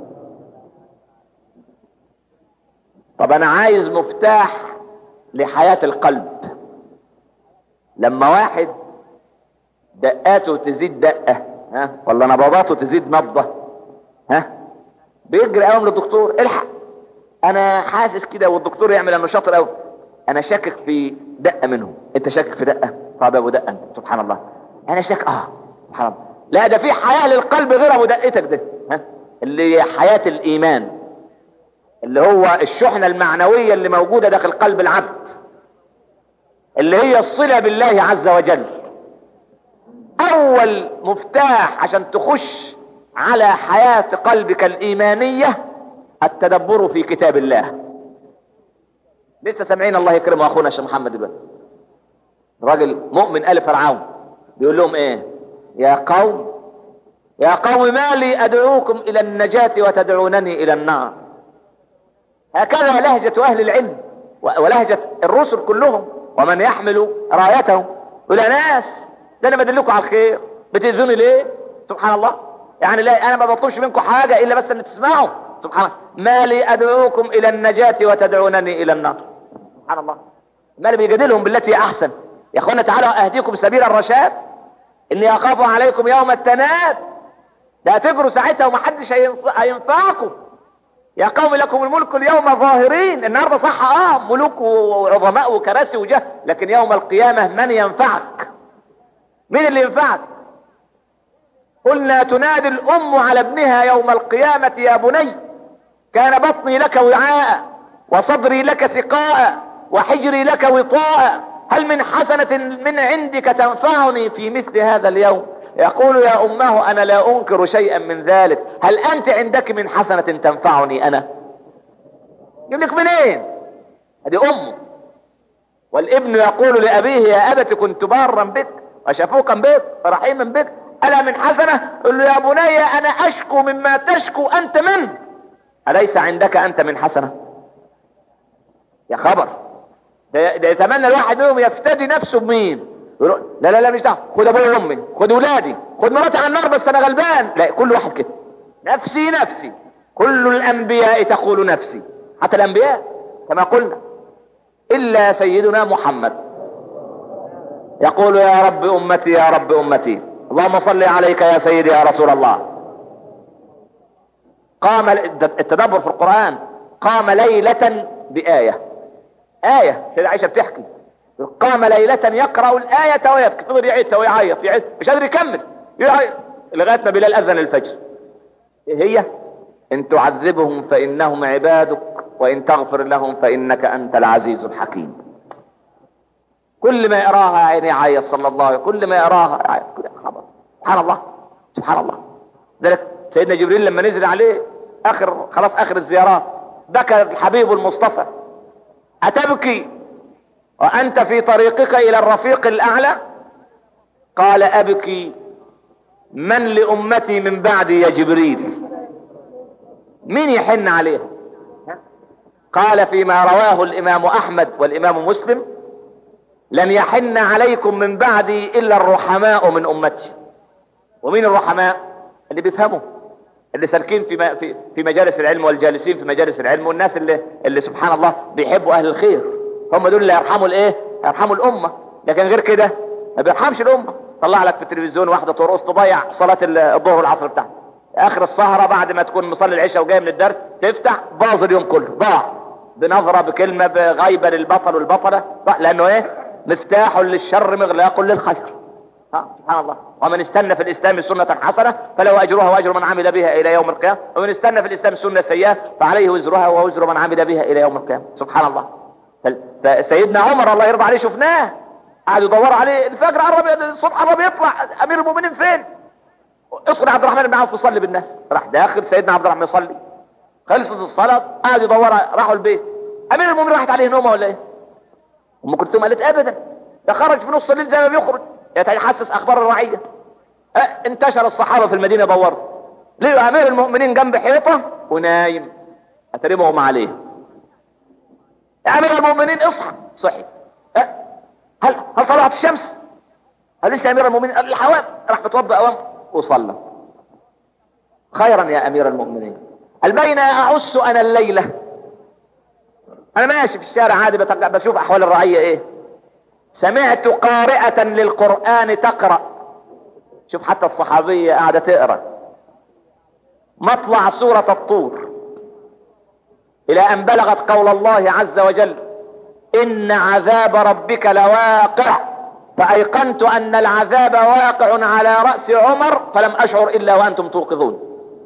طب انا عايز مفتاح لحياة القلب لما واحد دقاته تزيد دقة ها ولا نبضاته تزيد نبضة ها بيجري قوم للدكتور الحق انا حاسس كده والدكتور يعمل انه شاطر قوي انا شاكك في دقة منهم انت شاكك في دقة طب يا ابو دقة انت سبحان الله انا شاك اه سبحان الله لا ده في حياة للقلب غير ابو دقتك ده ها اللي هي حياة الايمان اللي هو الشحنة المعنوية اللي موجودة داخل قلب العبد اللي هي الصلة بالله عز وجل اول مفتاح عشان تخش على حياة قلبك الايمانية التدبر في كتاب الله لسه سامعين الله يكرمه اخونا الشيخ محمد دلوقتي راجل مؤمن ال فرعون بيقول لهم ايه يا قوم يا قوم ما لي ادعوكم الى النجاة وتدعونني الى النار هكذا لهجة اهل العلم ولهجة الرسل كلهم ومن يحمل رايتهم يقول يا ناس ده انا بدلكم على الخير بتأذوني ليه سبحان الله يعني لا انا ما بطلبش منكم حاجة الا بس ان تسمعوا سبحان الله ما لي ادعوكم الى النجاة وتدعونني الى النار سبحان الله ما اللي بيجادلهم بالتي احسن يا اخوانا تعالوا اهديكم سبيل الرشاد اني اخاف عليكم يوم التناد ده هتجروا ساعتها ومحدش هينفعكم يا قوم لكم الملك اليوم ظاهرين النهارده صح اه ملوك وعظماء وكراسي وجه لكن يوم القيامة من ينفعك مين اللي ينفعك قلنا تنادي الام على ابنها يوم القيامة يا بني كان بطني لك وعاء وصدري لك سقاء وحجري لك وطاء هل من حسنة من عندك تنفعني في مثل هذا اليوم يقول يا امه انا لا انكر شيئا من ذلك هل انت عندك من حسنة تنفعني انا يقول لك منين هذه امه والابن يقول لابيه يا ابت كنت بارا بك وشفوقا بك ورحيما بك الا من حسنة قل له يا بني انا اشكو مما تشكو انت منه اليس عندك انت من حسنة يا خبر ده, ده يتمنى الواحد منهم يفتدي نفسه بمين لا لا لا مش دعوه خد ابويا وامي خد ولادي خد مراتي على النار بس انا غلبان لا كل واحد كده نفسي نفسي كل الانبياء تقول نفسي حتى الانبياء كما قلنا الا سيدنا محمد يقول يا رب امتي يا رب امتي اللهم صل عليك يا سيدي يا رسول الله قام التدبر في القرآن قام ليلة بآية آية سيدة عائشة بتحكي قام ليلة يقرأ الآية ويبكي فضل يعيدها ويعيط يعيد مش قادر يكمل يعيط لغاية ما بلال أذن الفجر إيه هي إن تعذبهم فإنهم عبادك وإن تغفر لهم فإنك أنت العزيز الحكيم كل ما يقراها عيني يعيط صلى الله عليه كل ما يقراها يعيط سبحان الله سبحان الله ذلك سيدنا جبريل لما نزل عليه اخر خلاص اخر الزيارات بكى الحبيب المصطفى اتبكي وانت في طريقك الى الرفيق الاعلى قال ابكي من لامتي من بعدي يا جبريل مين يحن عليهم قال فيما رواه الامام احمد والامام مسلم لن يحن عليكم من بعدي الا الرحماء من امتي ومين الرحماء اللي بيفهموا اللي سالكين في في في مجالس العلم والجالسين في مجالس العلم والناس اللي اللي سبحان الله بيحبوا اهل الخير هم دول اللي يرحموا الايه يرحموا الامه لكن غير كده ما بيرحمش الامه طلع لك في التلفزيون واحده ترقص تضيع صلاه الظهر والعصر بتاعها اخر السهره بعد ما تكون مصلي العشاء وجاي من الدرس تفتح باظ اليوم كله ضاع بنظره بكلمه بغيبه للبطل والبطله لانه ايه مفتاح للشر مغلاق للخير سبحان الله ومن استنى في الاسلام سنة حسنة فله اجرها واجر من عمل بها الى يوم القيامة ومن استنى في الاسلام سنة سيئة فعليه وزرها ووزر من عمل بها الى يوم القيامة سبحان الله فسيدنا عمر الله يرضى عليه شفناه قعد يدور عليه الفجر قرب الصبح قرب يطلع امير المؤمنين فين اصل عبد الرحمن بن عوف يصلي بالناس راح داخل سيدنا عبد الرحمن يصلي خلصت الصلاة قعد يدور راحوا البيت امير المؤمنين راحت عليه نومه ولا ايه ام كلثوم قالت ابدا ده خرج في نص الليل زي ما بيخرج يتحسس اخبار الرعية اه انتشر الصحابة في المدينة دوروا لقوا امير المؤمنين جنب حيطة ونايم اترمهم عليه يا امير المؤمنين اصحى صحي اه هل هل طلعت الشمس قال لسه امير المؤمنين قال الحوام راح متوضا اوام وصلى خيرا يا امير المؤمنين قال بين اعس انا الليله انا ماشي في الشارع عادي بشوف احوال الرعيه ايه سمعت قارئة للقرآن تقرأ شوف حتى الصحابية قاعدة تقرأ مطلع سورة الطور إلى أن بلغت قول الله عز وجل إن عذاب ربك لواقع فأيقنت أن العذاب واقع على رأس عمر فلم أشعر إلا وأنتم توقظون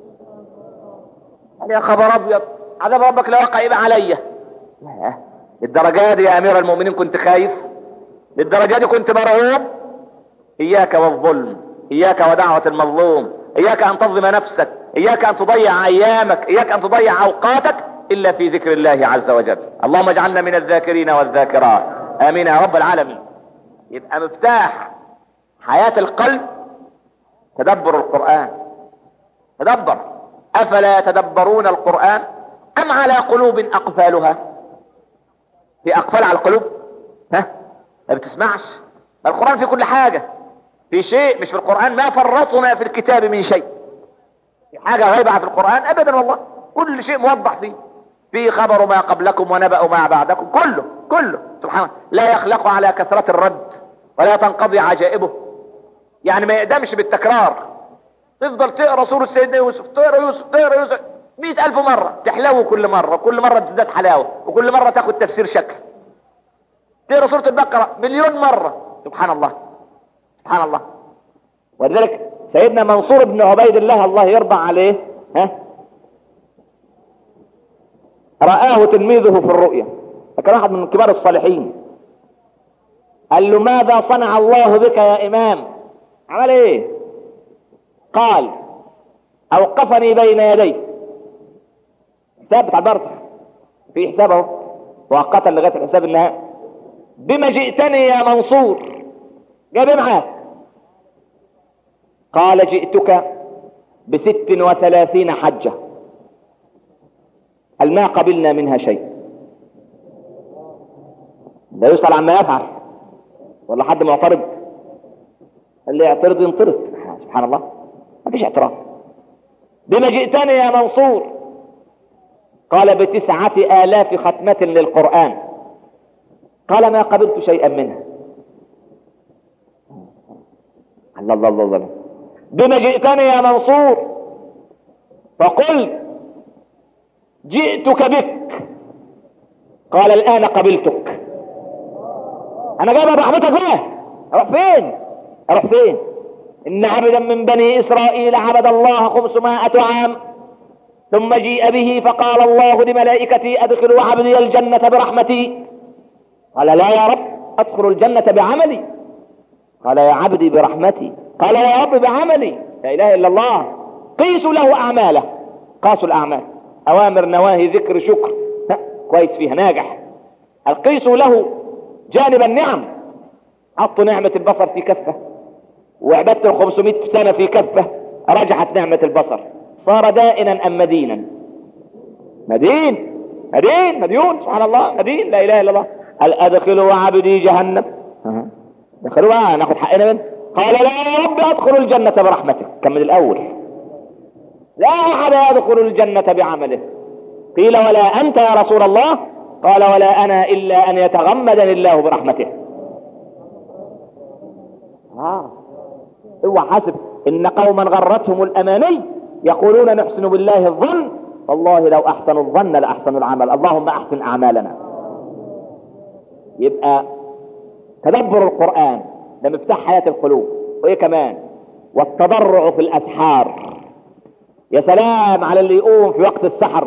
قال يا خبر أبيض عذاب ربك لواقع يبقى عليا الدرجات دي يا أمير المؤمنين كنت خايف للدرجة دي كنت مرعوب اياك والظلم اياك ودعوة المظلوم اياك ان تظلم نفسك اياك ان تضيع ايامك اياك ان تضيع اوقاتك الا في ذكر الله عز وجل اللهم اجعلنا من الذاكرين والذاكرات امين يا رب العالمين يبقى مفتاح حياة القلب تدبر القرآن تدبر افلا يتدبرون القرآن ام على قلوب اقفالها في اقفال على القلوب ها ما بتسمعش القرآن في كل حاجة في شيء مش في القرآن ما فرطنا في الكتاب من شيء في حاجة غايبة في القرآن ابدا والله كل شيء موضح فيه في خبر ما قبلكم ونبأ ما بعدكم كله كله سبحان الله لا يخلق على كثرة الرد ولا تنقضي عجائبه يعني ما يقدمش بالتكرار تفضل تقرا سورة سيدنا يوسف تقرا يوسف تقرا يوسف مئة ألف مرة تحلو كل مرة كل مرة تزداد حلاوة وكل مرة تاخد تفسير شكل تقرا سوره البقره مليون مره سبحان الله سبحان الله ولذلك سيدنا منصور بن عبيد الله الله يرضى عليه ها رآه تلميذه في الرؤيا فكان واحد من كبار الصالحين قال له ماذا صنع الله بك يا إمام عمل ايه قال أوقفني بين يديه حساب بتاع برطح في حسابه مؤقتا لغاية الحساب النهائي بما جئتني يا منصور جاب معاك قال جئتك بست وثلاثين حجة هل ما قبلنا منها شيء لا يسأل عما يفعل ولا حد معترض اللي يعترض ينطرد سبحان الله ما فيش اعتراض بما جئتني يا منصور قال بتسعة آلاف ختمة للقرآن قال ما قبلت شيئا منها الله الله الله, الله. بما جئتني يا منصور فقلت جئتك بك قال الآن قبلتك أنا جايب برحمتك بقى أروح فين أروح فين إن عبدا من بني إسرائيل عبد الله خمسمائة عام ثم جيء به فقال الله لملائكتي أدخلوا عبدي الجنة برحمتي قال لا يا رب أدخل الجنة بعملي قال يا عبدي برحمتي قال يا رب بعملي لا إله إلا الله قيسوا له أعماله قاسوا الأعمال أوامر نواهي ذكر شكر ها، كويس فيها ناجح القيسوا له جانب النعم حطوا نعمة البصر في كفة وعبادة ال 500 سنة في كفة رجعت نعمة البصر صار دائنا أم مدينا مدين مدين مديون سبحان الله مدين لا إله إلا الله قال أدخلوا عبدي جهنم أها. دخلوا بقى ناخد حقنا منه قال لا يا رب أدخل الجنة برحمتك كمل الأول لا أحد يدخل الجنة بعمله قيل ولا أنت يا رسول الله قال ولا أنا إلا أن يتغمدني الله برحمته آه. اوعى حاسب إن قوما غرتهم الأماني يقولون نحسن بالله الظن والله لو أحسنوا الظن لأحسنوا العمل اللهم أحسن أعمالنا يبقى تدبر القرآن ده مفتاح حياة القلوب وإيه كمان والتضرع في الأسحار يا سلام على اللي يقوم في وقت السحر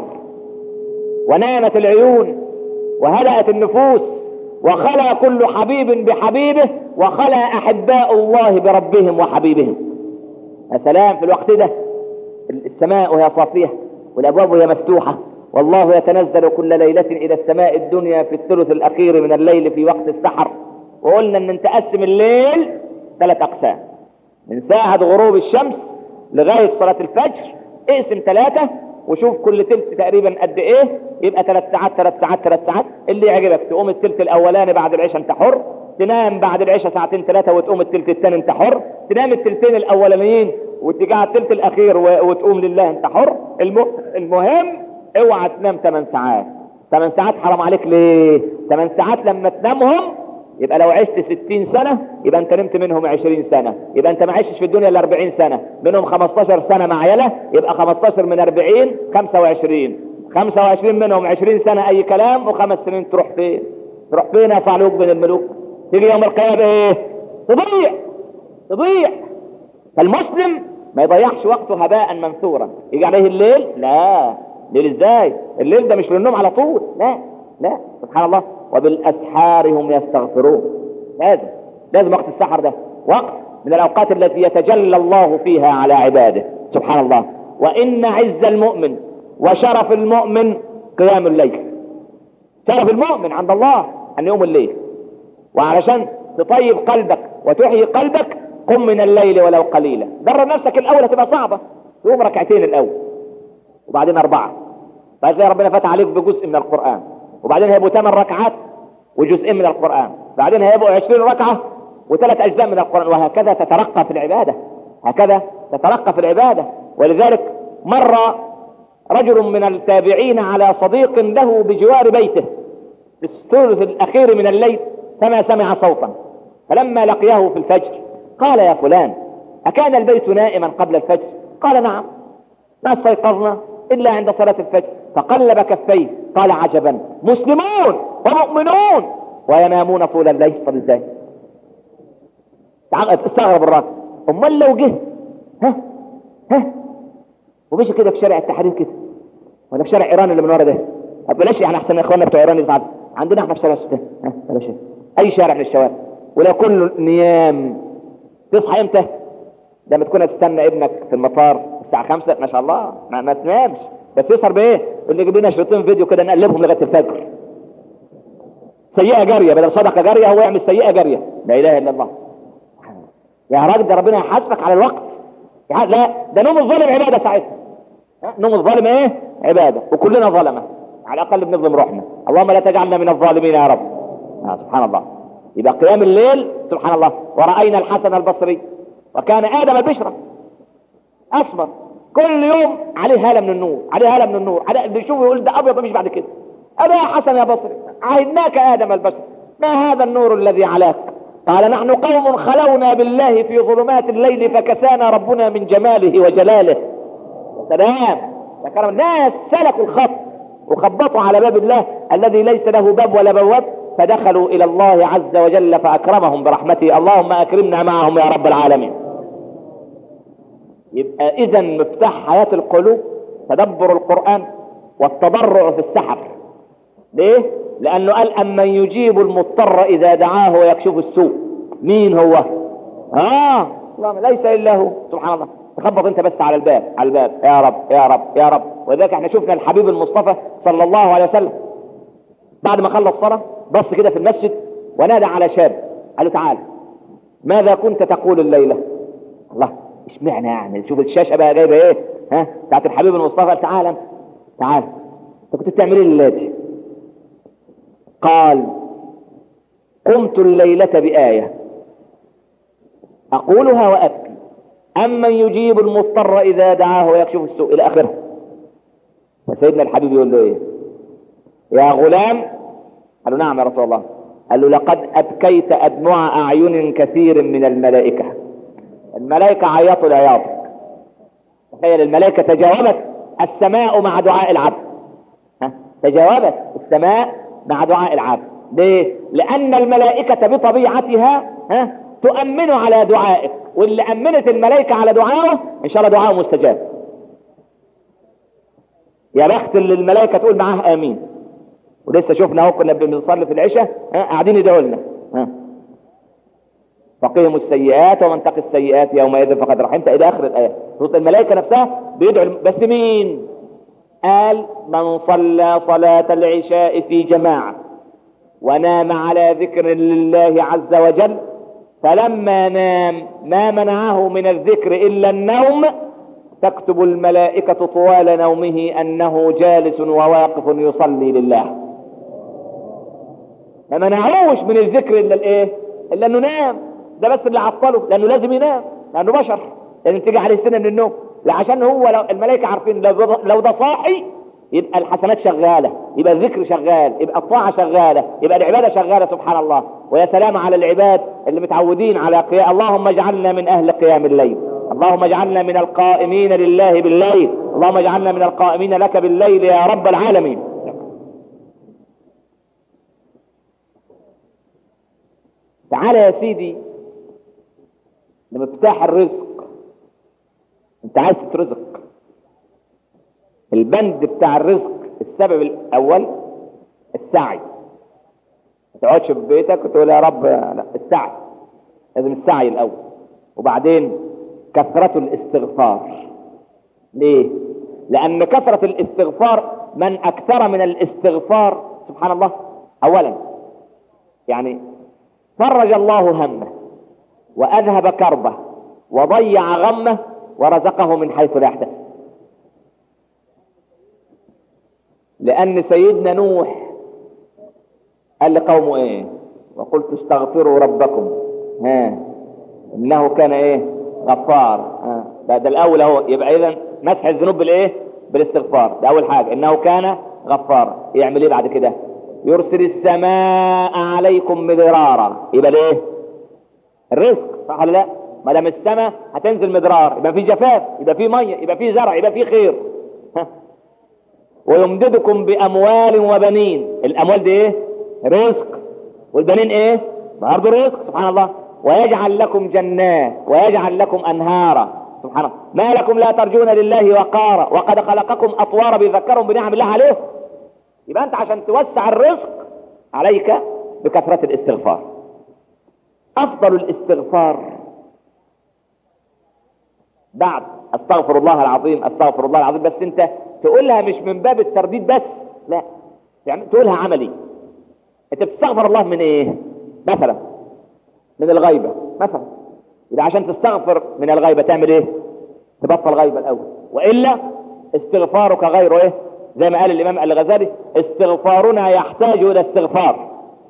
ونامت العيون وهدأت النفوس وخلى كل حبيب بحبيبه وخلى أحباء الله بربهم وحبيبهم يا سلام في الوقت ده السماء وهي صافية والأبواب وهي مفتوحة والله يتنزل كل ليلة إلى السماء الدنيا في الثلث الأخير من الليل في وقت السحر وقلنا أن نتقسم الليل ثلاث أقسام من ساعة غروب الشمس لغاية صلاة الفجر اقسم ثلاثة وشوف كل تلت تقريبا قد ايه يبقى ثلاث ساعات ثلاث ساعات ثلاث ساعات اللي يعجبك تقوم التلت الاولاني بعد العشاء انت حر تنام بعد العشاء ساعتين ثلاثة وتقوم التلت الثاني انت حر تنام التلتين الاولانيين وتيجي على التلت الاخير و- وتقوم لله انت حر الم... المهم اوعى تنام 8 ساعات 8 ساعات حرام عليك ليه 8 ساعات لما تنامهم يبقى لو عشت 60 سنة يبقى انت نمت منهم 20 سنة يبقى انت ما عشتش في الدنيا الا 40 سنة منهم 15 سنة مع عيلة يبقى 15 من 40 25 25 منهم 20 سنة اي كلام وخمس سنين تروح فين تروح فين يا صعلوك بين الملوك تيجي يوم القيامة ايه تضيع تضيع فالمسلم ما يضيعش وقته هباء منثورا يجي عليه الليل لا ليل ازاي الليل ده مش للنوم على طول لا لا سبحان الله وبالاسحار هم يستغفرون لازم لازم وقت السحر ده وقت من الاوقات التي يتجلى الله فيها على عباده سبحان الله وان عز المؤمن وشرف المؤمن قيام الليل شرف المؤمن عند الله ان يقوم الليل وعلشان تطيب قلبك وتحيي قلبك قم من الليل ولو قليلا درب نفسك الاول هتبقى صعبة تقوم ركعتين الاول وبعدين اربعة بعد كده ربنا فتح عليك بجزء من القرآن وبعدين هيبقوا ثمان ركعات وجزئين من القرآن بعدين هيبقوا عشرين ركعة وثلاث اجزاء من القرآن وهكذا تترقى في العبادة هكذا تترقى في العبادة ولذلك مر رجل من التابعين على صديق له بجوار بيته في الثلث الاخير من الليل فما سمع صوتا فلما لقيه في الفجر قال يا فلان أكان البيت نائما قبل الفجر قال نعم ما استيقظنا إلا عند صلاة الفجر فقلب كفيه قال عجبا مسلمون ومؤمنون وينامون طول الليل طب ازاي تعال استغرب الراجل امال لو جه ها ها ومشي كده في شارع التحرير كده ولا في شارع ايران اللي من ورا ده طب بلاش يعني احسن يا اخوانا بتوع ايران يزعلوا عندنا احنا في شارع السودان ها بلاش اي شارع من الشوارع ولو كله نيام تصحى امتى لما تكون تستنى ابنك في المطار الساعة خمسة ما شاء الله ما, ما تنامش بس يسهر بايه اللي يجيب لنا شريطين فيديو كده نقلبهم لغاية الفجر سيئة جارية بدل صدقة جارية هو يعمل سيئة جارية لا اله الا الله يا راجل ده ربنا يحاسبك على الوقت يح- لا ده نوم الظالم عبادة ساعتها ها؟ نوم الظالم ايه عبادة وكلنا ظلمة على الاقل بنظلم روحنا اللهم لا تجعلنا من الظالمين يا رب آه سبحان الله يبقى قيام الليل سبحان الله ورأينا الحسن البصري وكان آدم البشرة أسمر كل يوم عليه هالة من النور عليه هالة من النور عليه اللي يشوفه يقول ده أبيض مش بعد كده أبا يا حسن يا بصري عهدناك آدم البشر ما هذا النور الذي علاك قال نحن قوم خلونا بالله في ظلمات الليل فكسانا ربنا من جماله وجلاله سلام ذكر الناس سلكوا الخط وخبطوا على باب الله الذي ليس له باب ولا بواب فدخلوا الى الله عز وجل فاكرمهم برحمته اللهم اكرمنا معهم يا رب العالمين يبقى اذا مفتاح حياة القلوب تدبر القرآن والتضرع في السحر ليه لانه قال اما يجيب المضطر اذا دعاه ويكشف السوء مين هو اه الله ليس الا هو سبحان الله تخبط انت بس على الباب على الباب يا رب يا رب يا رب ولذلك احنا شفنا الحبيب المصطفى صلى الله عليه وسلم بعد ما خلص صلاه بص كده في المسجد ونادى على شاب قال له تعالى ماذا كنت تقول الليله الله اشمعنى يعني شوف الشاشه بقى جايبه ايه ها بتاعت الحبيب المصطفى قال تعالى تعالى انت كنت بتعمل ايه الليله قال قمت الليله بايه اقولها وابكي أمن يجيب المضطر إذا دعاه ويكشف السوء إلى آخره فسيدنا الحبيب يقول له إيه يا غلام قال له نعم يا رسول الله قال له لقد أبكيت أدمع أعين كثير من الملائكة الملائكة عيطوا لعياطك تخيل الملائكة تجاوبت السماء مع دعاء العبد ها؟ تجاوبت السماء مع دعاء العبد ليه؟ لأن الملائكة بطبيعتها ها؟ تؤمن على دعائك واللي أمنت الملائكة على دعائه إن شاء الله دعائه مستجاب يا بخت اللي الملائكة تقول معاه آمين ولسه شفنا اهو كنا بنصلي في العشاء ها قاعدين يدعوا لنا ها فقهم السيئات ومن تقي السيئات يومئذ فقد رحمت الى اخر الايه صوت الملائكه نفسها بيدعو بس مين قال من صلى صلاه العشاء في جماعه ونام على ذكر لله عز وجل فلما نام ما منعه من الذكر الا النوم تكتب الملائكة طوال نومه أنه جالس وواقف يصلي لله ما منعوش من الذكر إلا الإيه؟ إلا أنه نام ده بس اللي عطله لأنه لازم ينام لأنه بشر لأن تيجي عليه سنة من النوم لعشان هو لو الملائكة عارفين لو ده, لو ده صاحي يبقى الحسنات شغالة يبقى الذكر شغال يبقى الطاعة شغالة يبقى العبادة شغالة سبحان الله ويا سلام على العباد اللي متعودين على قيام اللهم اجعلنا من أهل قيام الليل اللهم اجعلنا من القائمين لله بالليل اللهم اجعلنا من القائمين لك بالليل يا رب العالمين تعالى يا سيدي لمفتاح الرزق انت عايز تترزق البند بتاع الرزق السبب الاول السعي ما تقعدش في بيتك وتقول يا رب لا السعي لازم السعي الاول وبعدين كثرة الاستغفار ليه لان كثرة الاستغفار من اكثر من الاستغفار سبحان الله اولا يعني فرج الله همه واذهب كربه وضيع غمه ورزقه من حيث لا يحتسب لان سيدنا نوح قال لقومه ايه وقلت استغفروا ربكم ها انه كان ايه غفار ها ده, ده الاول اهو يبقى اذا مسح الذنوب بالايه بالاستغفار ده اول حاجه انه كان غفار يعمل ايه بعد كده يرسل السماء عليكم مدرارا يبقى الايه الرزق صح ولا لا ما دام السماء هتنزل مدرار يبقى في جفاف يبقى في ميه يبقى في زرع يبقى في خير ها. ويمددكم باموال وبنين الاموال دي ايه رزق والبنين ايه برضه رزق سبحان الله ويجعل لكم جنات ويجعل لكم انهارا سبحان الله ما لكم لا ترجون لله وقارا وقد خلقكم اطوارا بيذكرهم بنعم الله عليه يبقى انت عشان توسع الرزق عليك بكثرة الاستغفار افضل الاستغفار بعد استغفر الله العظيم استغفر الله العظيم بس انت تقولها مش من باب الترديد بس لا يعني تقولها عملي انت بتستغفر الله من ايه مثلا من الغيبة مثلا يبقى عشان تستغفر من الغيبة تعمل ايه تبطل غيبة الاول والا استغفارك غير ايه زي ما قال الامام الغزالي استغفارنا يحتاج الى استغفار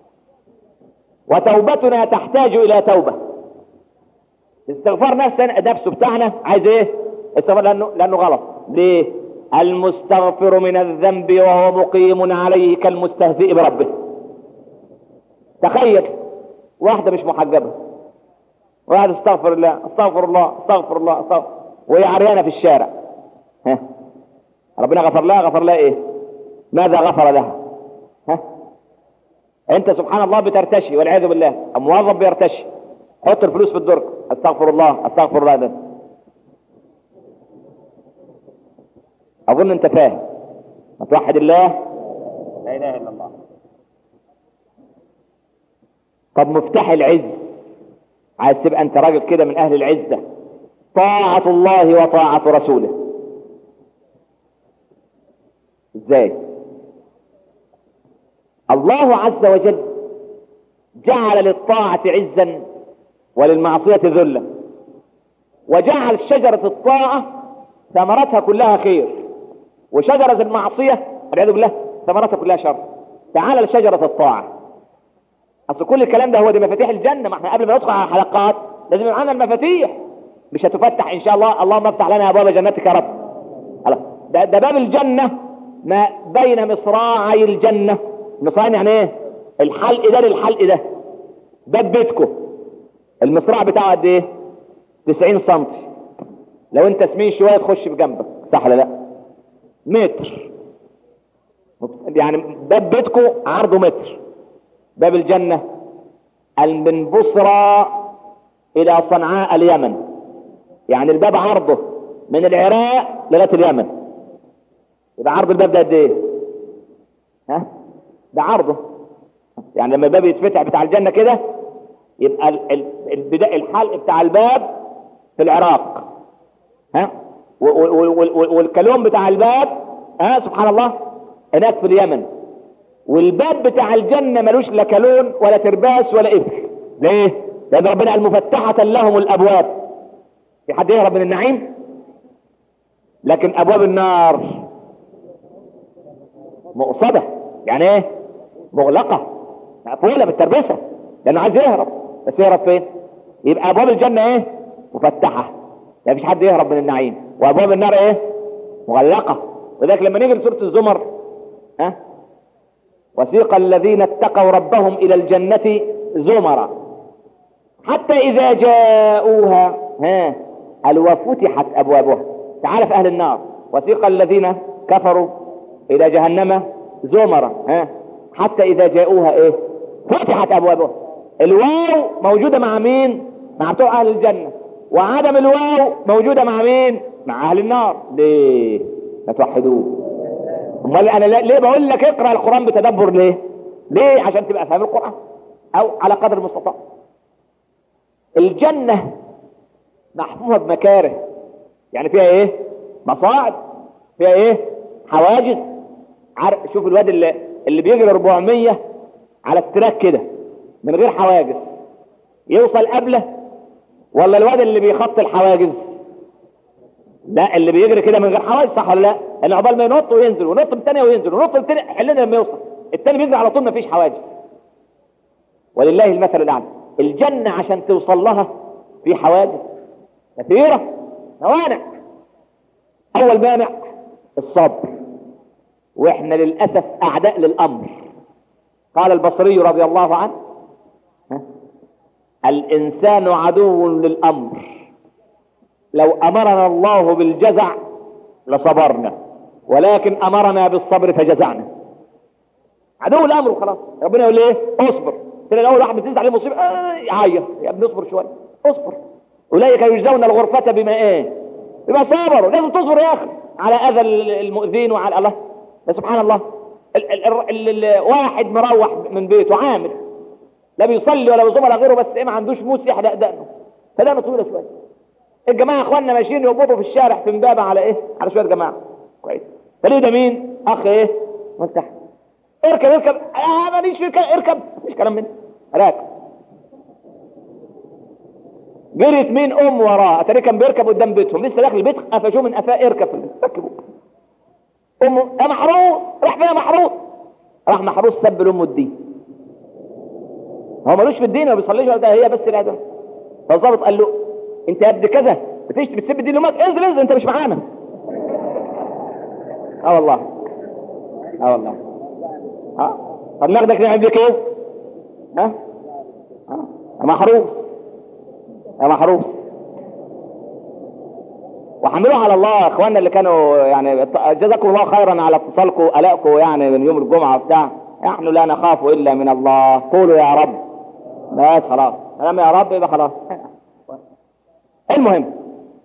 وتوبتنا تحتاج الى توبة استغفار نفسه نفسه بتاعنا عايز ايه استغفار لانه لانه غلط ليه المستغفر من الذنب وهو مقيم عليه كالمستهزئ بربه تخيل واحدة مش محجبة واحد استغفر الله استغفر الله استغفر الله استغفر وهي عريانة في الشارع ها ربنا غفر لها غفر لها ايه ماذا غفر لها ها انت سبحان الله بترتشي والعياذ بالله الموظف بيرتشي حط الفلوس في الدرج استغفر الله استغفر الله ده اظن انت فاهم توحد الله لا اله الا الله طب مفتاح العز عايز تبقى انت راجل كده من اهل العزة طاعة الله وطاعة رسوله ازاي الله عز وجل جعل للطاعة عزا وللمعصية ذلا وجعل شجرة الطاعة ثمرتها كلها خير وشجرة المعصية والعياذ بالله ثمرتها كلها شر تعال لشجرة الطاعة اصل كل الكلام ده هو دي مفاتيح الجنة ما احنا قبل ما ندخل على الحلقات لازم يبقى معانا المفاتيح مش هتفتح ان شاء الله اللهم افتح لنا ابواب جنتك يا رب ده, ده باب الجنة ما بين مصراعي الجنة مصراعين يعني ايه الحلق ده للحلق ده باب بيتكم المصراع بتاعه قد ايه 90 سم لو انت سمين شويه تخش بجنبك صح ولا لا متر يعني باب بيتكم عرضه متر باب الجنة من بصرى الى صنعاء اليمن يعني الباب عرضه من العراق لغايه اليمن يبقى عرض الباب ده قد ايه ها ده عرضه يعني لما الباب يتفتح بتاع الجنه كده يبقى البداء الحلق بتاع الباب في العراق ها والكلون بتاع الباب ها سبحان الله هناك في اليمن والباب بتاع الجنة ملوش لا كلون ولا ترباس ولا إثر ليه؟ لأن ربنا قال مفتحة لهم الأبواب في حد يهرب من النعيم لكن أبواب النار مقصدة يعني ايه مغلقة مقفولة بالتربسة لأنه عايز يهرب بس يهرب فين يبقى أبواب الجنة ايه مفتحة ما فيش حد يهرب من النعيم وأبواب النار ايه مغلقة وذلك لما نيجي لسورة الزمر ها أه؟ وسيق الذين اتقوا ربهم إلى الجنة زمرا حتى إذا جاءوها ها قال وفتحت أبوابها تعال في أهل النار وسيق الذين كفروا إلى جهنم زمرا ها حتى إذا جاءوها إيه فتحت أبوابها الواو موجودة مع مين مع بتوع أهل الجنة وعدم الواو موجودة مع مين مع أهل النار ليه ما توحدوه امال انا ليه بقول لك اقرا القران بتدبر ليه ليه عشان تبقى فاهم القران او على قدر المستطاع الجنه محفوفه بمكاره يعني فيها ايه مصاعد فيها ايه حواجز عارف شوف الواد اللي اللي بيجري 400 على التراك كده من غير حواجز يوصل قبله ولا الواد اللي بيخط الحواجز لا اللي بيجري كده من غير حواجز صح ولا لا ان عقبال ما ينط وينزل ونط من الثانيه وينزل ونط من الثانيه حلنا لما يوصل الثاني بينزل على طول ما فيش حواجز ولله المثل الاعلى الجنه عشان توصل لها في حواجز كثيره موانع اول مانع الصبر واحنا للاسف اعداء للامر قال البصري رضي الله عنه الانسان عدو للامر لو امرنا الله بالجزع لصبرنا ولكن امرنا بالصبر فجزعنا عدو الامر وخلاص ربنا يقول ايه اصبر تلاقي الاول واحد بتنزل عليه مصيبه آه يعيط يا ابني اصبر شويه اصبر اولئك يجزون الغرفه بما ايه بما صبروا لازم تصبر يا اخي على اذى المؤذين وعلى الله سبحان الله ال ال ال ال واحد مروح من بيته عامل لا بيصلي ولا بيصوم ولا غيره بس ايه ما عندوش موس يحلق دقنه فدقنه طويله شويه الجماعه اخواننا ماشيين يقبضوا في الشارع في امبابه على ايه على شويه جماعه كويس فليه ده مين اخ ايه وانت تحت اركب اركب اه ماليش اركب اركب مفيش كلام من راكب جريت مين ام وراه اتاري كان بيركب قدام بيتهم لسه داخل البيت قفشوه من قفاه اركب في البيت ركبوا امه يا محروس راح فين يا محروس راح محروس سب لامه الدين هو ملوش في الدين ما بيصليش ولا ده هي بس الادب فالظابط قال له انت يا ابن كذا بتشتم بتسب الدين لامك انزل انزل انت مش معانا اه والله اه والله اه طب ناخدك نعمل بيك ايه ها يا محروس يا محروس وحملوا على الله اخواننا اللي كانوا يعني جزاكم الله خيرا على اتصالكم الائكم يعني من يوم الجمعه بتاع نحن لا نخاف الا من الله قولوا يا رب بس خلاص كلام يا رب يبقى خلاص المهم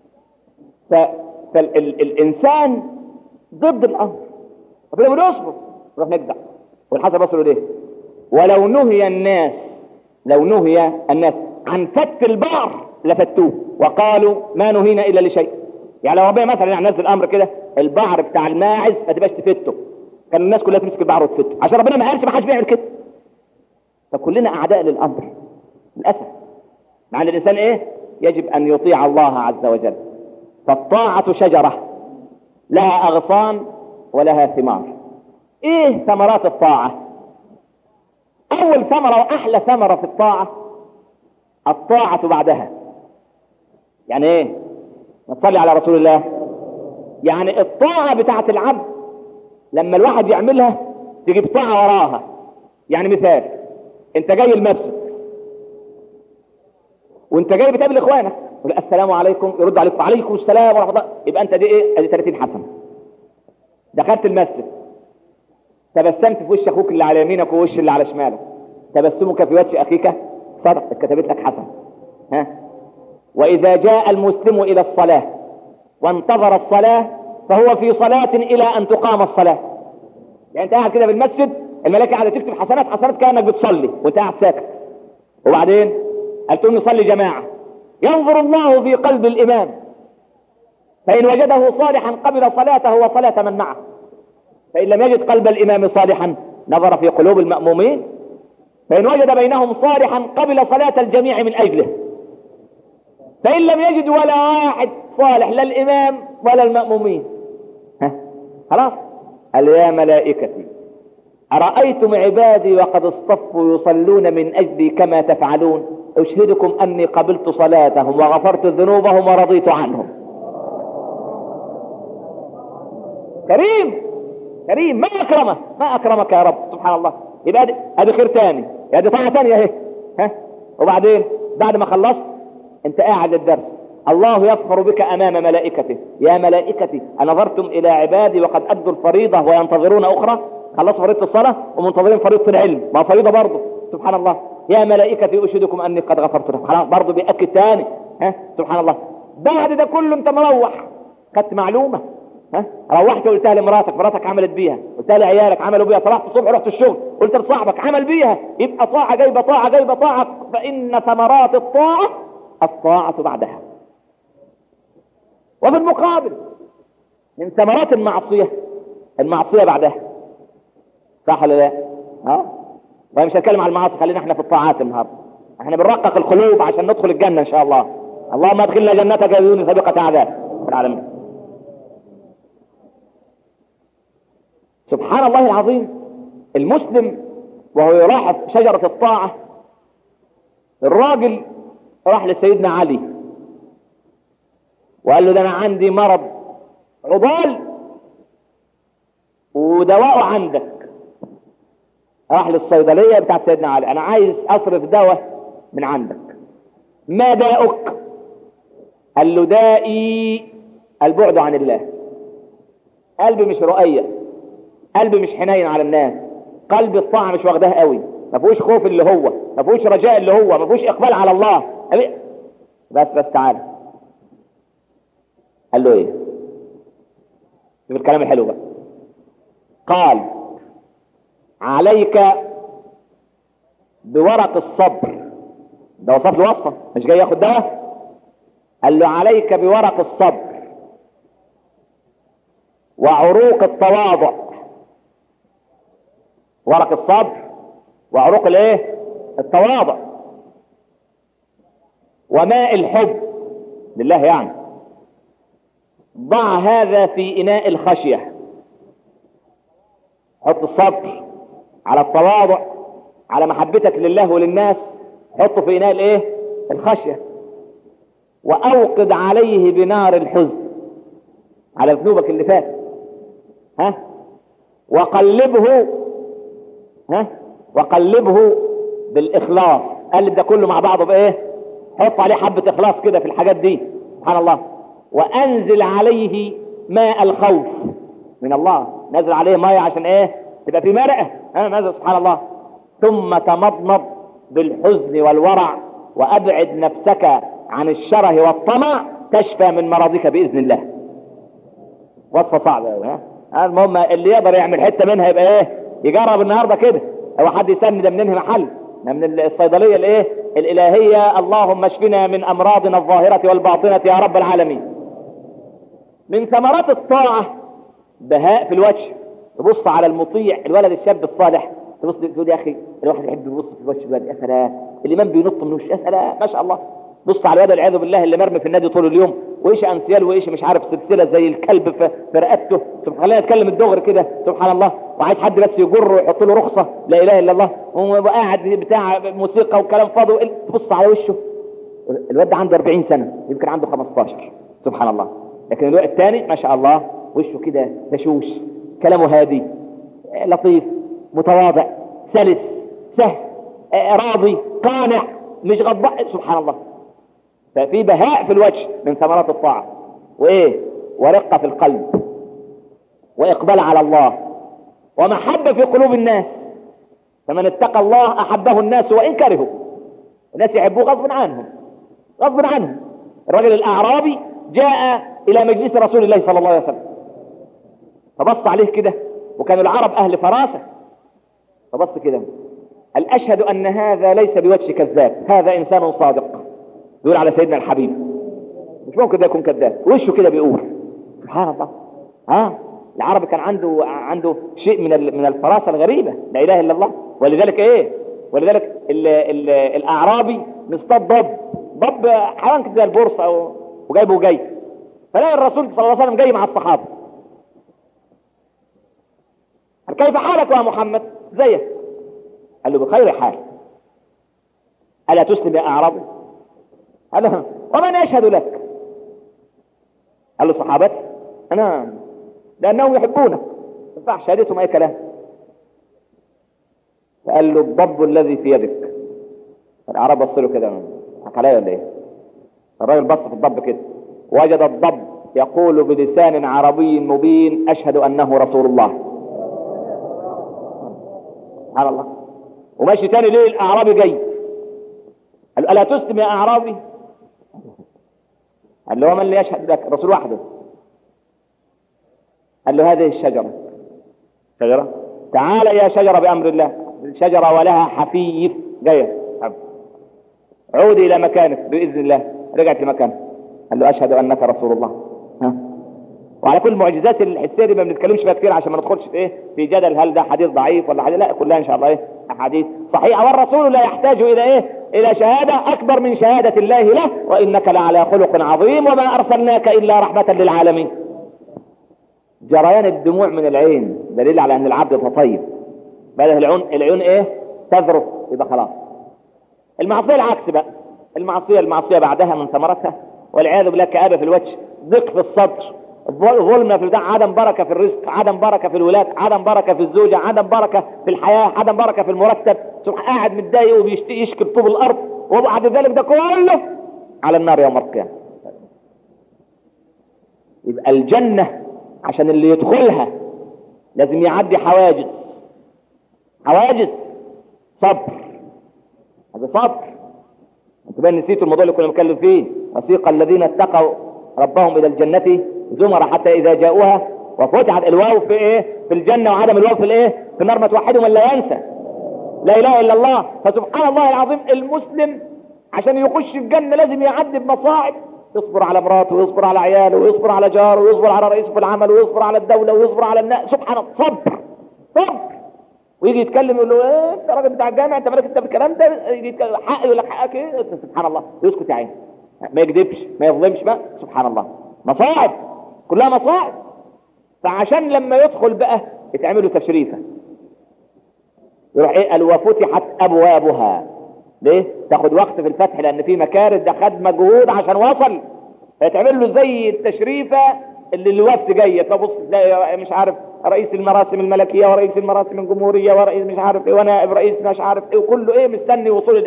فالانسان ضد الامر ربنا بيقول اصبر نروح نجدع والحسن بصره ليه ولو نهي الناس لو نهي الناس عن فت البعر لفتوه وقالوا ما نهينا الا لشيء يعني لو ربنا مثلا يعني نزل الامر كده البعر بتاع الماعز ما تبقاش تفته كان الناس كلها تمسك البعر وتفته عشان ربنا ما قالش ما حدش بيعمل كده فكلنا اعداء للامر للاسف مع ان الانسان ايه يجب ان يطيع الله عز وجل فالطاعه شجره لها اغصان ولها ثمار ايه ثمرات الطاعه اول ثمره واحلى ثمره في الطاعه الطاعه بعدها يعني ايه نصلي على رسول الله يعني الطاعة بتاعت العبد لما الواحد يعملها تجيب طاعة وراها يعني مثال انت جاي المسجد وانت جاي بتقابل اخوانك يقول السلام عليكم يرد عليكم وعليكم السلام ورحمة الله يبقى انت دي ايه ادي 30 حسنة دخلت المسجد تبسمت في وش اخوك اللي على يمينك ووش اللي على شمالك تبسمك في وجه اخيك صدق اتكتبت لك حسنة ها وإذا جاء المسلم إلى الصلاة وانتظر الصلاة فهو في صلاة إلى أن تقام الصلاة يعني أنت قاعد كده بالمسجد الملائكة قاعدة تكتب حسنات حسنات كأنك بتصلي وأنت قاعد ساكت وبعدين قال تقوم نصلي جماعة ينظر الله في قلب الإمام فإن وجده صالحا قبل صلاته وصلاة من معه فإن لم يجد قلب الإمام صالحا نظر في قلوب المأمومين فإن وجد بينهم صالحا قبل صلاة الجميع من أجله فإن لم يجد ولا واحد صالح لا الإمام ولا المأمومين ها خلاص قال يا ملائكتي أرأيتم عبادي وقد اصطفوا يصلون من أجلي كما تفعلون أشهدكم أني قبلت صلاتهم وغفرت ذنوبهم ورضيت عنهم كريم كريم ما أكرمه ما أكرمك يا رب سبحان الله يبقى هذه خير تاني يا دي طاعة تانية اهي ها وبعدين بعد ما خلصت انت قاعد للدرس الله يفخر بك امام ملائكته يا ملائكتي انظرتم الى عبادي وقد ادوا الفريضة وينتظرون اخرى خلصوا فريضة الصلاة ومنتظرين فريضة العلم ما فريضة برضه سبحان الله يا ملائكتي اشهدكم اني قد غفرت لكم خلاص برضه بيأكد تاني ها سبحان الله بعد ده كله انت مروح خدت معلومة ها روحت وقلتها لمراتك مراتك عملت بيها قلتها لعيالك عملوا بيها طلعت الصبح رحت الشغل قلت لصاحبك عمل بيها يبقى طاعة جايبة طاعة جايبة طاعة فإن ثمرات الطاعة الطاعة بعدها وفي المقابل من ثمرات المعصية المعصية بعدها صح ولا لا؟ ها؟ ومش هنتكلم عن المعاصي خلينا احنا في الطاعات النهارده احنا بنرقق القلوب عشان ندخل الجنة ان شاء الله اللهم ادخلنا جنتك بدون سابقة عذاب في العالمين سبحان الله العظيم المسلم وهو يلاحظ شجرة الطاعة الراجل راح لسيدنا علي وقال له ده انا عندي مرض عضال ودواءه عندك راح للصيدلية بتاعت سيدنا علي انا عايز اصرف دواء من عندك ما داؤك قال له دائي البعد عن الله قلبي مش رؤية قلبي مش حنين على الناس قلبي الطاعة مش واخداه قوي ما فيهوش خوف اللي هو ما فيهوش رجاء اللي هو ما فيهوش اقبال على الله بس بس تعالى قال له ايه شوف الكلام الحلو بقى قال عليك بورق الصبر ده وصف له وصفه مش جاي ياخد دواء قال له عليك بورق الصبر وعروق التواضع ورق الصبر وعروق الايه التواضع وماء الحب لله يعني ضع هذا في اناء الخشية حط الصبر على التواضع على محبتك لله وللناس حطه في اناء الايه الخشية واوقد عليه بنار الحزن على ذنوبك اللي فات ها وقلبه ها وقلبه بالاخلاص قلب ده كله مع بعضه بايه حط عليه حبة اخلاص كده في الحاجات دي سبحان الله وانزل عليه ماء الخوف من الله نزل عليه مية عشان ايه تبقى في مرقة ها ماذا سبحان الله ثم تمضمض بالحزن والورع وابعد نفسك عن الشره والطمع تشفى من مرضك باذن الله وصفه صعبه قوي ها ها المهم اللي يقدر يعمل حته منها يبقى ايه يجرب النهارده كده او حد يسمي ده منين محل ده من الصيدليه الايه الالهيه اللهم اشفنا من امراضنا الظاهره والباطنه يا رب العالمين من ثمرات الطاعه بهاء في الوجه تبص على المطيع الولد الشاب الصالح تبص تقول يا اخي الواحد يحب يبص في وجه الولد يا سلام الامام بينط من وشه يا سلام ما شاء الله بص على الولد والعياذ بالله اللي مرمي في النادي طول اليوم وايش انسيال وايش مش عارف سلسله زي الكلب في في رقبته سبحان الله يتكلم الدغري كده سبحان الله وعايز حد بس يجره ويحط له رخصه لا اله الا الله وقاعد بتاع موسيقى وكلام فاضي تبص على وشه الواد ده عنده 40 سنه يمكن عنده 15 سبحان الله لكن الوقت الثاني ما شاء الله وشه كده بشوش كلامه هادي لطيف متواضع سلس سهل راضي قانع مش غضبان سبحان الله ففي بهاء في الوجه من ثمرات الطاعة وايه ورقة في القلب واقبال على الله ومحبة في قلوب الناس فمن اتقى الله احبه الناس وان كرهوا الناس يحبوه غصب عنهم غصب عنهم الرجل الاعرابي جاء الى مجلس رسول الله صلى الله عليه وسلم فبص عليه كده وكانوا العرب اهل فراسة فبص كده قال اشهد ان هذا ليس بوجه كذاب هذا انسان صادق يقول على سيدنا الحبيب مش ممكن ده يكون كذاب وشه كده بيقول سبحان الله ها العربي كان عنده عنده شيء من من الفراسه الغريبه لا اله الا الله ولذلك ايه ولذلك ال ال الاعرابي مصطاد ضب ضب حيوان كده زي البورصه او وجايبه جاي فلاقي الرسول صلى الله عليه وسلم جاي مع الصحابه قال كيف حالك يا محمد زيك قال له بخير حال الا تسلم يا اعرابي قال له ومن يشهد لك قال له صحابتي انا لانهم يحبونك ما ينفعش شهادتهم اي كلام فقال له الضب الذي في يدك الاعراب بص له كده حكى عليا ولا ايه الراجل بص في الضب كده وجد الضب يقول بلسان عربي مبين اشهد انه رسول الله سبحان الله وماشي تاني ليه الاعرابي جاي قال له الا تسلم يا اعرابي قال له ومن اللي يشهد لك الرسول وحده قال له هذه الشجرة شجرة تعال يا شجرة بأمر الله الشجرة ولها حفيف جاية عودي إلى مكانك بإذن الله رجعت لمكانك قال له أشهد أنك رسول الله ها وعلى كل المعجزات الحسيه دي ما بنتكلمش فيها كتير عشان ما ندخلش في ايه في جدل هل ده حديث ضعيف ولا حديث لا كلها ان شاء الله ايه احاديث صحيحه والرسول لا يحتاج الى ايه الى شهاده اكبر من شهاده الله له وانك لعلى خلق عظيم وما ارسلناك الا رحمه للعالمين جريان الدموع من العين دليل على ان العبد تطيب بدل العيون العيون ايه تذرف يبقى خلاص المعصيه العكس بقى المعصيه المعصيه بعدها من ثمرتها والعياذ بالله كآبة في الوجه ضيق في الصدر ظلمة في البتاع عدم بركة في الرزق عدم بركة في الولاد عدم بركة في الزوجة عدم بركة في الحياة عدم بركة في المرتب قاعد متضايق وبيشكي بطوب الأرض وبعد ذلك ده كله على النار يوم القيامة يبقى الجنة عشان اللي يدخلها لازم يعدي حواجز حواجز صبر هذا صبر انتوا بقى نسيتوا الموضوع اللي كنا بنتكلم فيه وسيق الذين اتقوا ربهم الى الجنة زمر حتى اذا جاءوها وفتحت الواو في ايه في الجنة وعدم الواو في الايه في النار ما توحدوا من لا ينسى لا اله الا الله فسبحان الله العظيم المسلم عشان يخش الجنة لازم يعدي بمصاعب يصبر على مراته ويصبر على عياله ويصبر على جاره ويصبر على رئيسه في العمل ويصبر على الدولة ويصبر على الناس سبحان الله صبر صبر ويجي يتكلم يقول له ايه انت راجل بتاع الجامع انت مالك انت بالكلام ده يجي يتكلم حق يقول لك حقك ايه سبحان الله ويسكت يا عيني ما يكذبش ما يظلمش ما سبحان الله مصاعب كلها مصاعب فعشان لما يدخل بقى يتعمل له تشريفه يروح ايه قال وفتحت ابوابها ليه تاخد وقت في الفتح لان في مكارث ده خد مجهود عشان وصل فيتعمل له زي التشريفه اللي الوفد جايه فبص تلاقي مش عارف رئيس المراسم الملكيه ورئيس المراسم الجمهوريه ورئيس مش عارف ايه ونائب رئيس مش عارف ايه وكله ايه مستني وصول الايه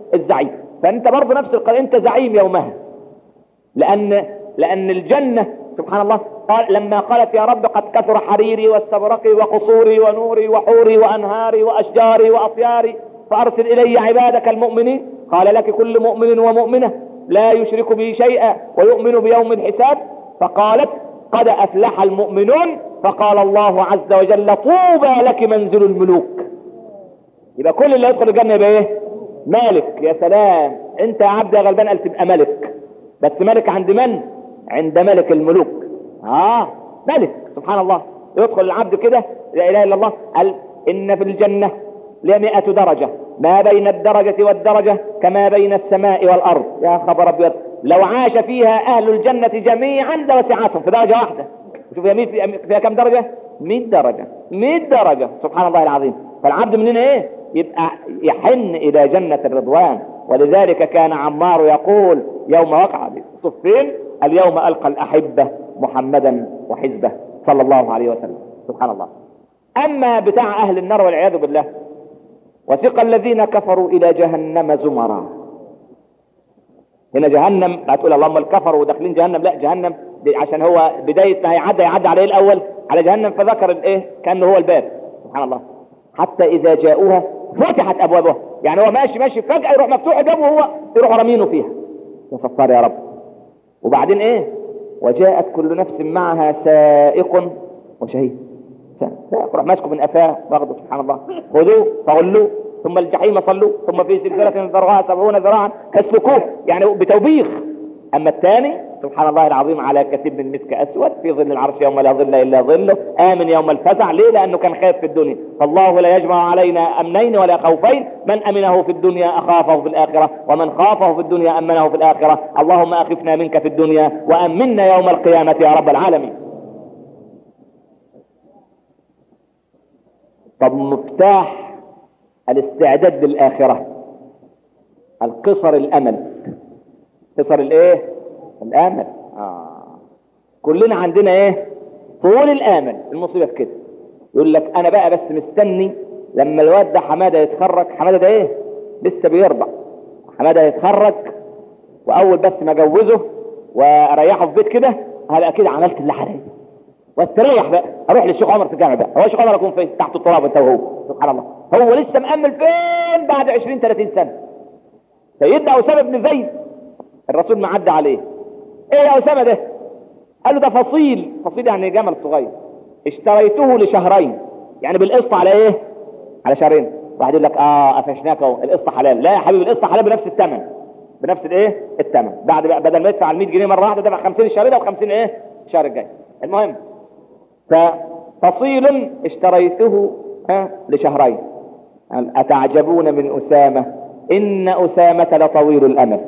الزعيم فانت برضه نفس القضيه انت زعيم يومها لان لان الجنه سبحان الله قال لما قالت يا رب قد كثر حريري واستبرقي وقصوري ونوري وحوري وانهاري واشجاري واطياري فارسل الي عبادك المؤمنين قال لك كل مؤمن ومؤمنه لا يشرك بي شيئا ويؤمن بيوم الحساب فقالت قد افلح المؤمنون فقال الله عز وجل طوبى لك منزل الملوك يبقى كل اللي يدخل الجنه يبقى ايه مالك يا سلام انت يا عبد يا غلبان قال تبقى ملك بس ملك عند من عند ملك الملوك اه ملك سبحان الله يدخل العبد كده لا اله الا الله قال ان في الجنه لمئة درجة ما بين الدرجة والدرجة كما بين السماء والأرض يا خبر أبيض لو عاش فيها أهل الجنة جميعا لوسعتهم في درجة واحدة شوف يا مية فيها كم درجة 100 درجة 100 درجة سبحان الله العظيم فالعبد مننا ايه يبقى يحن الى جنة الرضوان ولذلك كان عمار يقول يوم وقع صفين اليوم القى الاحبة محمدا وحزبه صلى الله عليه وسلم سبحان الله اما بتاع اهل النار والعياذ بالله وثق الذين كفروا الى جهنم زمرا هنا جهنم هتقول اللهم الكفروا وداخلين جهنم لا جهنم دي عشان هو بداية ما هيعدى يعدى عليه الاول على جهنم فذكر الايه كانه هو الباب سبحان الله حتى اذا جاءوها فتحت ابوابها يعني هو ماشي ماشي فجأة يروح مفتوح الباب وهو يروح رمينه فيها يا ستار يا رب وبعدين ايه وجاءت كل نفس معها سائق وشهيد سائق راح ماسكه من قفاه واخده سبحان الله خذوه فغلوه ثم الجحيم صلوه ثم في سلسلة ذرعها سبعون ذراعا فاسلكوه يعني بتوبيخ اما الثاني سبحان الله العظيم على كثير من مسك اسود في ظل العرش يوم لا ظل الا ظله امن يوم الفزع ليه لانه كان خايف في الدنيا فالله لا يجمع علينا امنين ولا خوفين من امنه في الدنيا اخافه في الاخره ومن خافه في الدنيا امنه في الاخره اللهم اخفنا منك في الدنيا وامنا يوم القيامه يا رب العالمين طب مفتاح الاستعداد للاخره القصر الامل قصر الايه الامل آه. كلنا عندنا ايه طول الامل المصيبه في كده يقول لك انا بقى بس مستني لما الواد ده حماده يتخرج حماده ده ايه لسه بيرضع حماده يتخرج واول بس ما اجوزه واريحه في بيت كده هبقى كده عملت اللي عليا واستريح بقى اروح للشيخ عمر في الجامع بقى هو الشيخ عمر يكون فين تحت التراب انت وهو سبحان الله هو لسه مأمل فين بعد 20 30 سنه سيدنا اسامه بن زيد الرسول معدى عليه ايه يا اسامه ده قال له ده فصيل فصيل يعني جمل صغير اشتريته لشهرين يعني بالقسط على ايه على شهرين واحد يقول لك اه قفشناك اهو القسط حلال لا يا حبيبي القسط حلال بنفس الثمن بنفس الايه الثمن بعد بقى بدل ما يدفع ال 100 جنيه مره واحده دفع 50 الشهر ده و50 ايه الشهر الجاي المهم ففصيل اشتريته ها لشهرين اتعجبون من اسامه ان اسامه لطويل الامل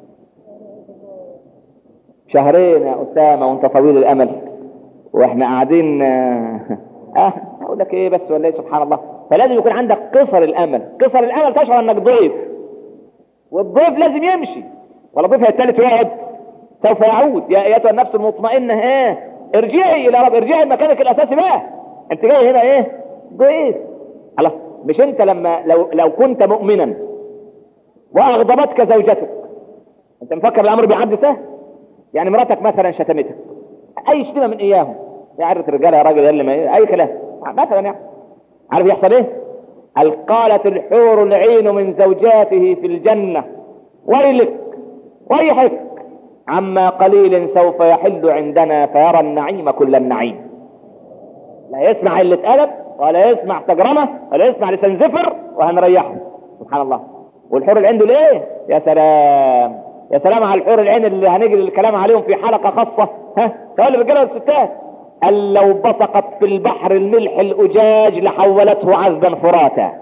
شهرين يا اسامه وانت طويل الامل واحنا قاعدين اه اقول لك ايه بس ولا ايه سبحان الله فلازم يكون عندك قصر الامل قصر الامل تشعر انك ضيف والضيف لازم يمشي ولا ضيف هيتلت ويقعد سوف يعود يا ايتها النفس المطمئنه ايه ارجعي الى رب ارجعي لمكانك الاساسي بقى انت جاي هنا ايه ضيف الله مش انت لما لو لو كنت مؤمنا واغضبتك زوجتك انت مفكر الامر بيعدي سهل يعني مراتك مثلا شتمتك اي شتيمه من اياهم يا عرة الرجاله يا راجل اللي ما اي كلام مثلا يعني عارف يحصل ايه قال قالت الحور العين من زوجاته في الجنة ويلك ويحك عما قليل سوف يحل عندنا فيرى النعيم كل النعيم لا يسمع اللي اتقلب ولا يسمع تجرمة ولا يسمع لسان زفر وهنريحه سبحان الله والحور العين دول ايه يا سلام يا سلام على الحور العين اللي هنجري الكلام عليهم في حلقة خاصة ها سواء الرجاله والستات قال لو بصقت في البحر الملح الأجاج لحولته عذبا فراتا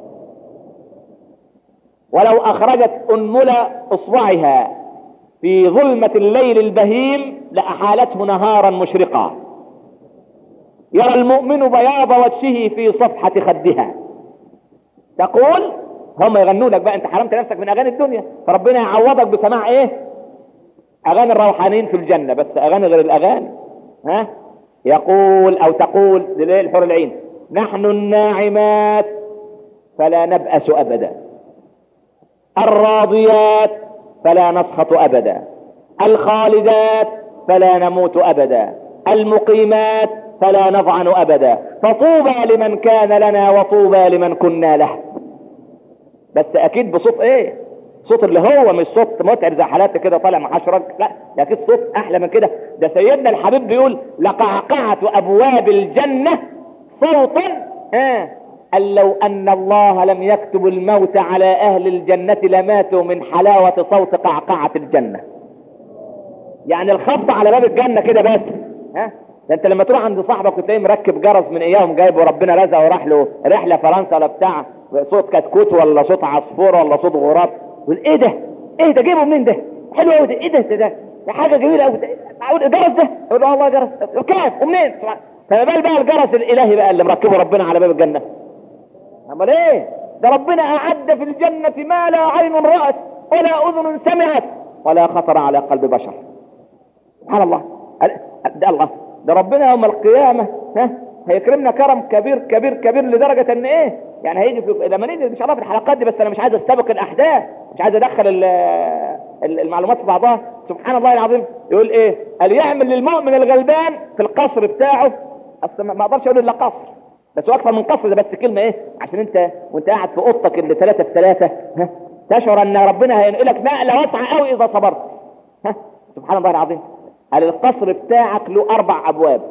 ولو أخرجت أنملة إصبعها في ظلمة الليل البهيم لأحالته نهارا مشرقا يرى المؤمن بياض وجهه في صفحة خدها تقول هم يغنوا لك بقى انت حرمت نفسك من اغاني الدنيا فربنا يعوضك بسماع ايه اغاني الروحانيين في الجنة بس اغاني غير الاغاني ها يقول او تقول لليل الحور العين نحن الناعمات فلا نبأس ابدا الراضيات فلا نسخط ابدا الخالدات فلا نموت ابدا المقيمات فلا نضعن ابدا فطوبى لمن كان لنا وطوبى لمن كنا له بس اكيد بصوت ايه صوت اللي هو مش صوت متعب زي حالات كده طالع محشرج لا ده اكيد صوت احلى من كده ده سيدنا الحبيب بيقول لقعقعة ابواب الجنة صوتا ها قال لو ان الله لم يكتب الموت على اهل الجنة لماتوا من حلاوة صوت قعقعة الجنة يعني الخط على باب الجنة كده بس ها ده انت لما تروح عند صاحبك وتلاقيه مركب جرس من اياهم جايبه ربنا رزقه وراح له رحله فرنسا ولا بتاع صوت كتكوت ولا صوت عصفور ولا صوت غراب يقول ايه ده؟ ايه ده جايبه منين ده؟ حلو قوي ده ايه ده ده ده حاجه جميله قوي معقول الجرس ده؟ يقول له والله جرس كيف ومنين؟ فما بال بقى الجرس الالهي بقى اللي مركبه ربنا على باب الجنه امال ايه؟ ده ربنا اعد في الجنه ما لا عين رات ولا اذن سمعت ولا خطر على قلب بشر سبحان الله ده الله ده ربنا يوم القيامة ها هيكرمنا كرم كبير كبير كبير لدرجة ان ايه يعني هيجي في لما نيجي ان شاء الله في الحلقات دي بس انا مش عايز استبق الاحداث مش عايز ادخل ال ال المعلومات في بعضها سبحان الله العظيم يقول ايه قال يعمل للمؤمن الغلبان في القصر بتاعه اصل ما اقدرش اقول الا قصر بس هو اكثر من قصر ده بس كلمه ايه عشان انت وانت قاعد في اوضتك اللي ثلاثه في ثلاثه ها تشعر ان ربنا هينقلك نقله واسعه قوي اذا صبرت ها سبحان الله العظيم قال القصر بتاعك له اربع ابواب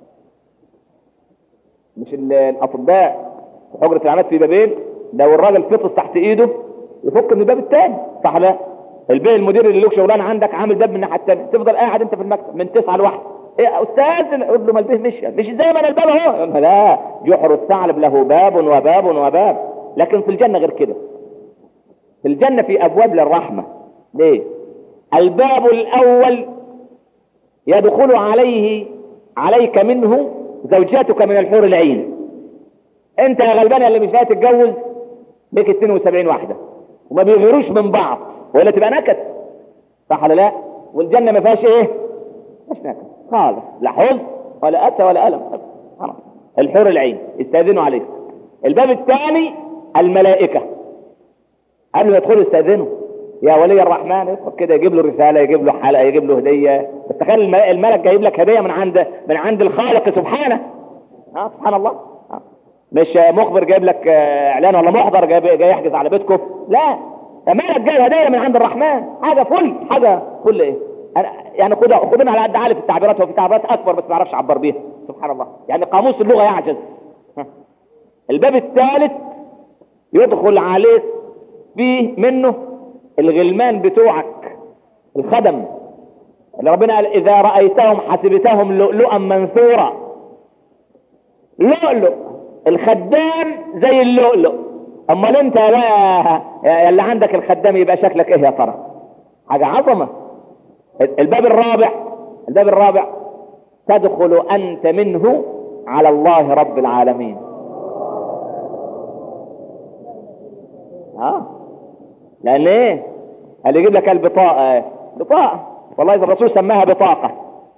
مش الاطباء في حجرة العماد في بابين لو الراجل فطس تحت ايده يفك من الباب الثاني صح لا البيه المدير اللي له شغلانه عندك عامل باب من الناحيه الثانيه تفضل قاعد انت في المكتب من تسعه لواحد ايه يا استاذ يقول له ما البيه مشي مش زي ما انا الباب اهو لا جحر الثعلب له باب وباب وباب لكن في الجنه غير كده في الجنه في ابواب للرحمه ليه الباب الاول يدخل عليه عليك منه زوجاتك من الحور العين انت يا غلبان اللي مش لاقي تتجوز ليك 72 واحده وما بيغيروش من بعض ولا تبقى نكد صح ولا لا والجنه ما فيهاش ايه مش نكد خالص لا حزن ولا اسى ولا الم خلاص الحور العين يستاذنوا عليك الباب الثاني الملائكه قبل ما يدخلوا يستاذنوا يا ولي الرحمن يدخل كده يجيب له رساله يجيب له حلقه يجيب له هديه بس تخيل الملك جايب لك هديه من عند من عند الخالق سبحانه ها سبحان الله ها. مش مخبر جايب لك اعلان ولا محضر جاي, جاي يحجز على بيتكم لا مالك جايب هديه من عند الرحمن حاجه فل حاجه فل ايه أنا يعني خد خدنا على قد عالي في التعبيرات وفي تعبيرات اكبر بس ما اعرفش اعبر بيها سبحان الله يعني قاموس اللغه يعجز ها. الباب الثالث يدخل عليك فيه منه الغلمان بتوعك الخدم اللي ربنا قال اذا رأيتهم حسبتهم لؤلؤا منثورا لؤلؤ الخدام زي اللؤلؤ امال انت بقى يا اللي عندك الخدام يبقى شكلك ايه يا ترى حاجة عظمة الباب الرابع الباب الرابع تدخل انت منه على الله رب العالمين ها لان ايه اللي يجيب لك البطاقة بطاقة والله اذا الرسول سماها بطاقة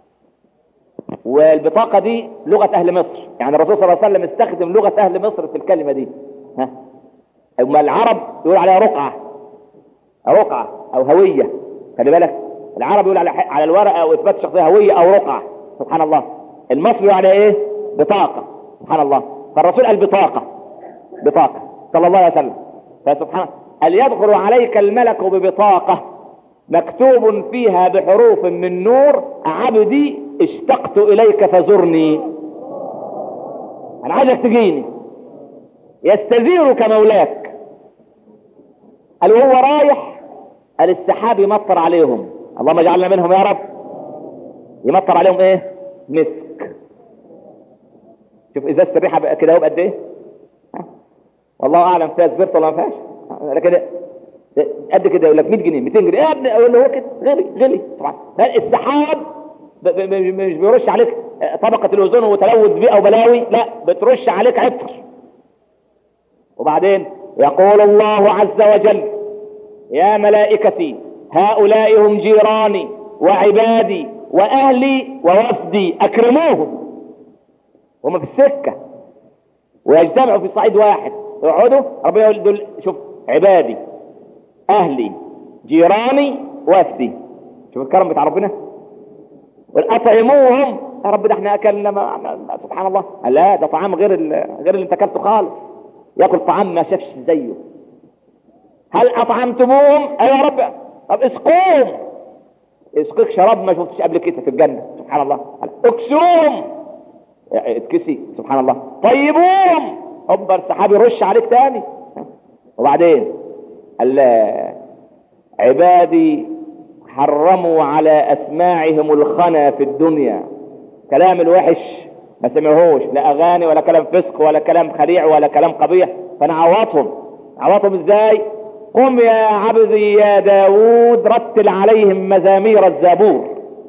والبطاقة دي لغة اهل مصر يعني الرسول صلى الله عليه وسلم استخدم لغة اهل مصر في الكلمة دي ها اما العرب يقول عليها رقعة رقعة او هوية خلي بالك العرب يقول على على الورقة او اثبات الشخصية هوية او رقعة سبحان الله المصري يقول عليها ايه بطاقة سبحان الله فالرسول قال بطاقة بطاقة صلى الله عليه وسلم فسبحان هل يدخل عليك الملك ببطاقة مكتوب فيها بحروف من نور عبدي اشتقت اليك فزرني انا عايزك تجيني يستزيرك مولاك قال وهو رايح قال السحاب يمطر عليهم اللهم اجعلنا منهم يا رب يمطر عليهم ايه مسك شوف ازازه الريحه كده اهو قد ايه والله اعلم فيها سبرت ولا ما فيهاش لكن قد كده يقول لك 100 جنيه 200 جنيه يا ابني اقول له هو كده غلي غلي طبعا السحاب مش بيرش عليك طبقة الأوزون وتلوث بيئة وبلاوي لا بترش عليك عطر وبعدين يقول الله عز وجل يا ملائكتي هؤلاء هم جيراني وعبادي وأهلي ووفدي أكرموهم هم في السكة ويجتمعوا في صعيد واحد يقعدوا ربنا يقول دول شوف عبادي اهلي جيراني وافدي شوف الكرم بتاع ربنا واطعموهم يا رب ده احنا اكلنا ما سبحان الله لا ده طعام غير غير اللي انت اكلته خالص ياكل طعام ما شافش زيه هل اطعمتموهم ايوه يا رب طب اسقوهم اسقيك شراب ما شفتش قبل كده في الجنه سبحان الله اكسوهم اتكسي سبحان الله طيبوهم هوبا السحاب يرش عليك تاني وبعدين قال عبادي حرموا على اسماعهم الخنا في الدنيا كلام الوحش ما سمعوهوش لا اغاني ولا كلام فسق ولا كلام خليع ولا كلام قبيح فانا عوضهم عوضهم ازاي قم يا عبدي يا داود رتل عليهم مزامير الزبور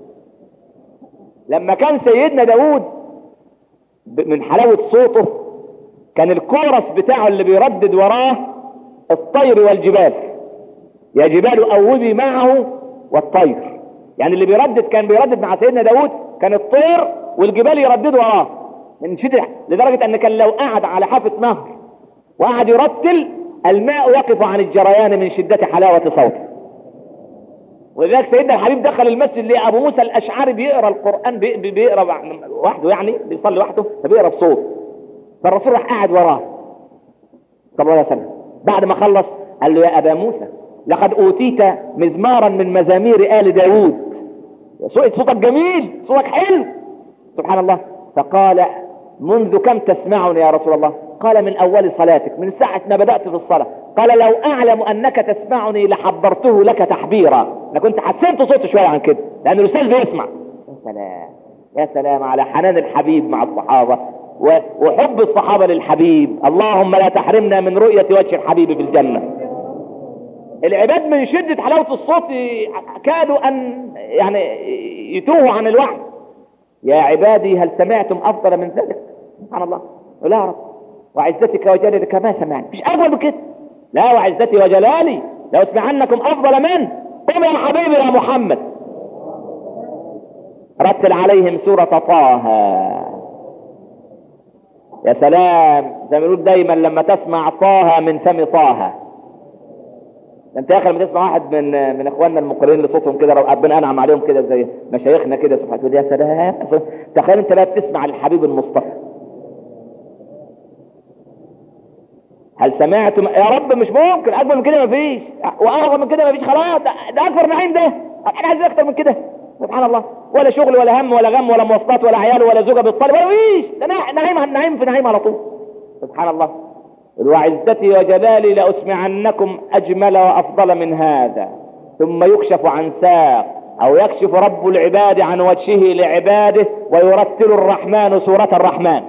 لما كان سيدنا داود من حلاوة صوته كان الكورس بتاعه اللي بيردد وراه الطير والجبال يا جبال أوبي معه والطير يعني اللي بيردد كان بيردد مع سيدنا داود كان الطير والجبال يرددوا وراه من شدة لدرجة ان كان لو قعد على حافة نهر وقعد يرتل الماء يقف عن الجريان من شدة حلاوة صوته ولذلك سيدنا الحبيب دخل المسجد لأبو موسى الأشعري بيقرأ القرآن بي بيقرأ وحده يعني بيصلي وحده فبيقرأ بصوت فالرسول راح قاعد وراه صلى الله عليه وسلم بعد ما خلص قال له يا أبا موسى لقد أوتيت مزمارا من مزامير آل داوود صوتك جميل صوتك حلو سبحان الله فقال منذ كم تسمعني يا رسول الله قال من أول صلاتك من ساعة ما بدأت في الصلاة قال لو أعلم أنك تسمعني لحبرته لك تحبيرا أنا كنت حسنت صوته شوية عن كده لأن الأستاذ بيسمع يا سلام يا سلام على حنان الحبيب مع الصحابة وحب الصحابة للحبيب اللهم لا تحرمنا من رؤية وجه الحبيب في الجنة العباد من شدة حلاوة الصوت كادوا أن يعني يتوهوا عن الوحي يا عبادي هل سمعتم أفضل من ذلك سبحان الله لا رب وعزتك وجلالك ما سمعني مش أفضل من كده لا وعزتي وجلالي لو اسمعنكم أفضل من قم يا حبيبي يا محمد رتل عليهم سورة طه يا سلام زي ما بنقول دايما لما تسمع طه من فم طه انت يا اخي لما تسمع واحد من من اخواننا المقرئين اللي صوتهم كده ربنا انعم عليهم كده زي مشايخنا كده سبحانه وتعالى يا سلام تخيل انت بقى بتسمع الحبيب المصطفى هل سمعتم يا رب مش ممكن اكبر من كده مفيش واعظم من كده مفيش خلاص ده, ده اكبر نعيم ده احنا عايزين اكتر من كده سبحان الله ولا شغل ولا هم ولا غم ولا مواصلات ولا عيال ولا زوجه بالطلب ولا فيش ده نعيم نعيم في نعيم على طول سبحان الله وعزتي وجلالي لأسمعنكم أجمل وأفضل من هذا ثم يكشف عن ساق أو يكشف رب العباد عن وجهه لعباده ويرتل الرحمن سورة الرحمن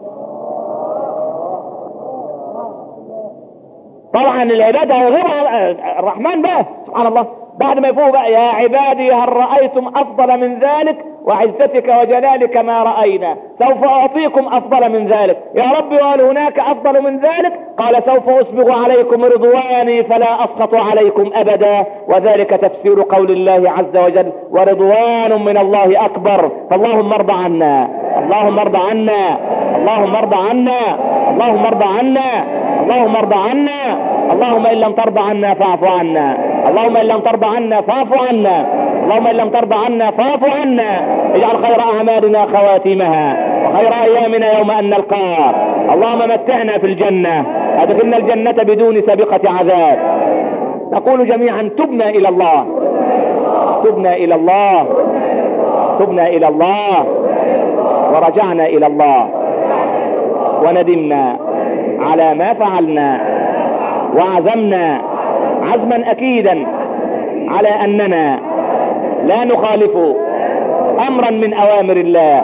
طبعا العبادة غير الرحمن بقى سبحان الله بعد ما يفوق بقى يا عبادي هل رأيتم أفضل من ذلك وعزتك وجلالك ما رأينا سوف أعطيكم أفضل من ذلك يا رب وهل هناك أفضل من ذلك قال سوف أسبغ عليكم رضواني فلا أسخط عليكم أبدا وذلك تفسير قول الله عز وجل ورضوان من الله أكبر فاللهم ارضى عنا اللهم ارضى عنا اللهم ارضى عنا اللهم ارضى عنا اللهم ارضى عنا اللهم ان لم ترضى عنا فاعف عنا اللهم ان لم ترضى عنا فاعف عنا اللهم ان لم ترضى عنا فاعف عنا اجعل خير اعمالنا خواتمها وخير ايامنا يوم ان نلقاك اللهم متعنا في الجنه ادخلنا الجنه بدون سابقه عذاب نقول جميعا تبنا الى الله تبنا الى الله تبنا الى الله ورجعنا الى الله وندمنا على ما فعلنا وعزمنا عزما اكيدا على اننا لا نخالف امرا من اوامر الله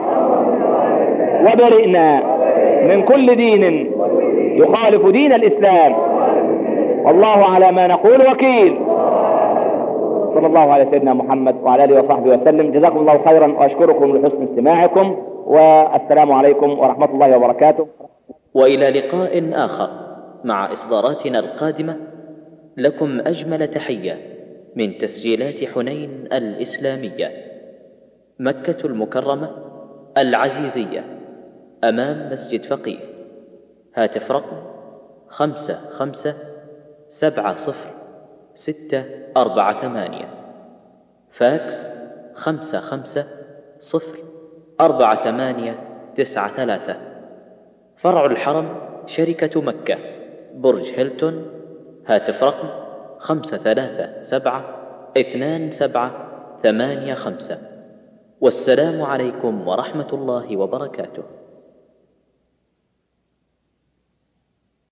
وبرئنا من كل دين يخالف دين الاسلام والله على ما نقول وكيل صلى الله على سيدنا محمد وعلى اله وصحبه وسلم جزاكم الله خيرا واشكركم لحسن استماعكم والسلام عليكم ورحمه الله وبركاته والى لقاء اخر مع اصداراتنا القادمه لكم اجمل تحيه من تسجيلات حنين الاسلاميه مكه المكرمه العزيزيه امام مسجد فقيه هاتف رقم خمسه خمسه سبعه صفر ستة أربعة ثمانية فاكس خمسة خمسة صفر أربعة ثمانية تسعة ثلاثة فرع الحرم شركة مكة برج هيلتون هاتف رقم خمسة ثلاثة سبعة اثنان سبعة ثمانية خمسة والسلام عليكم ورحمة الله وبركاته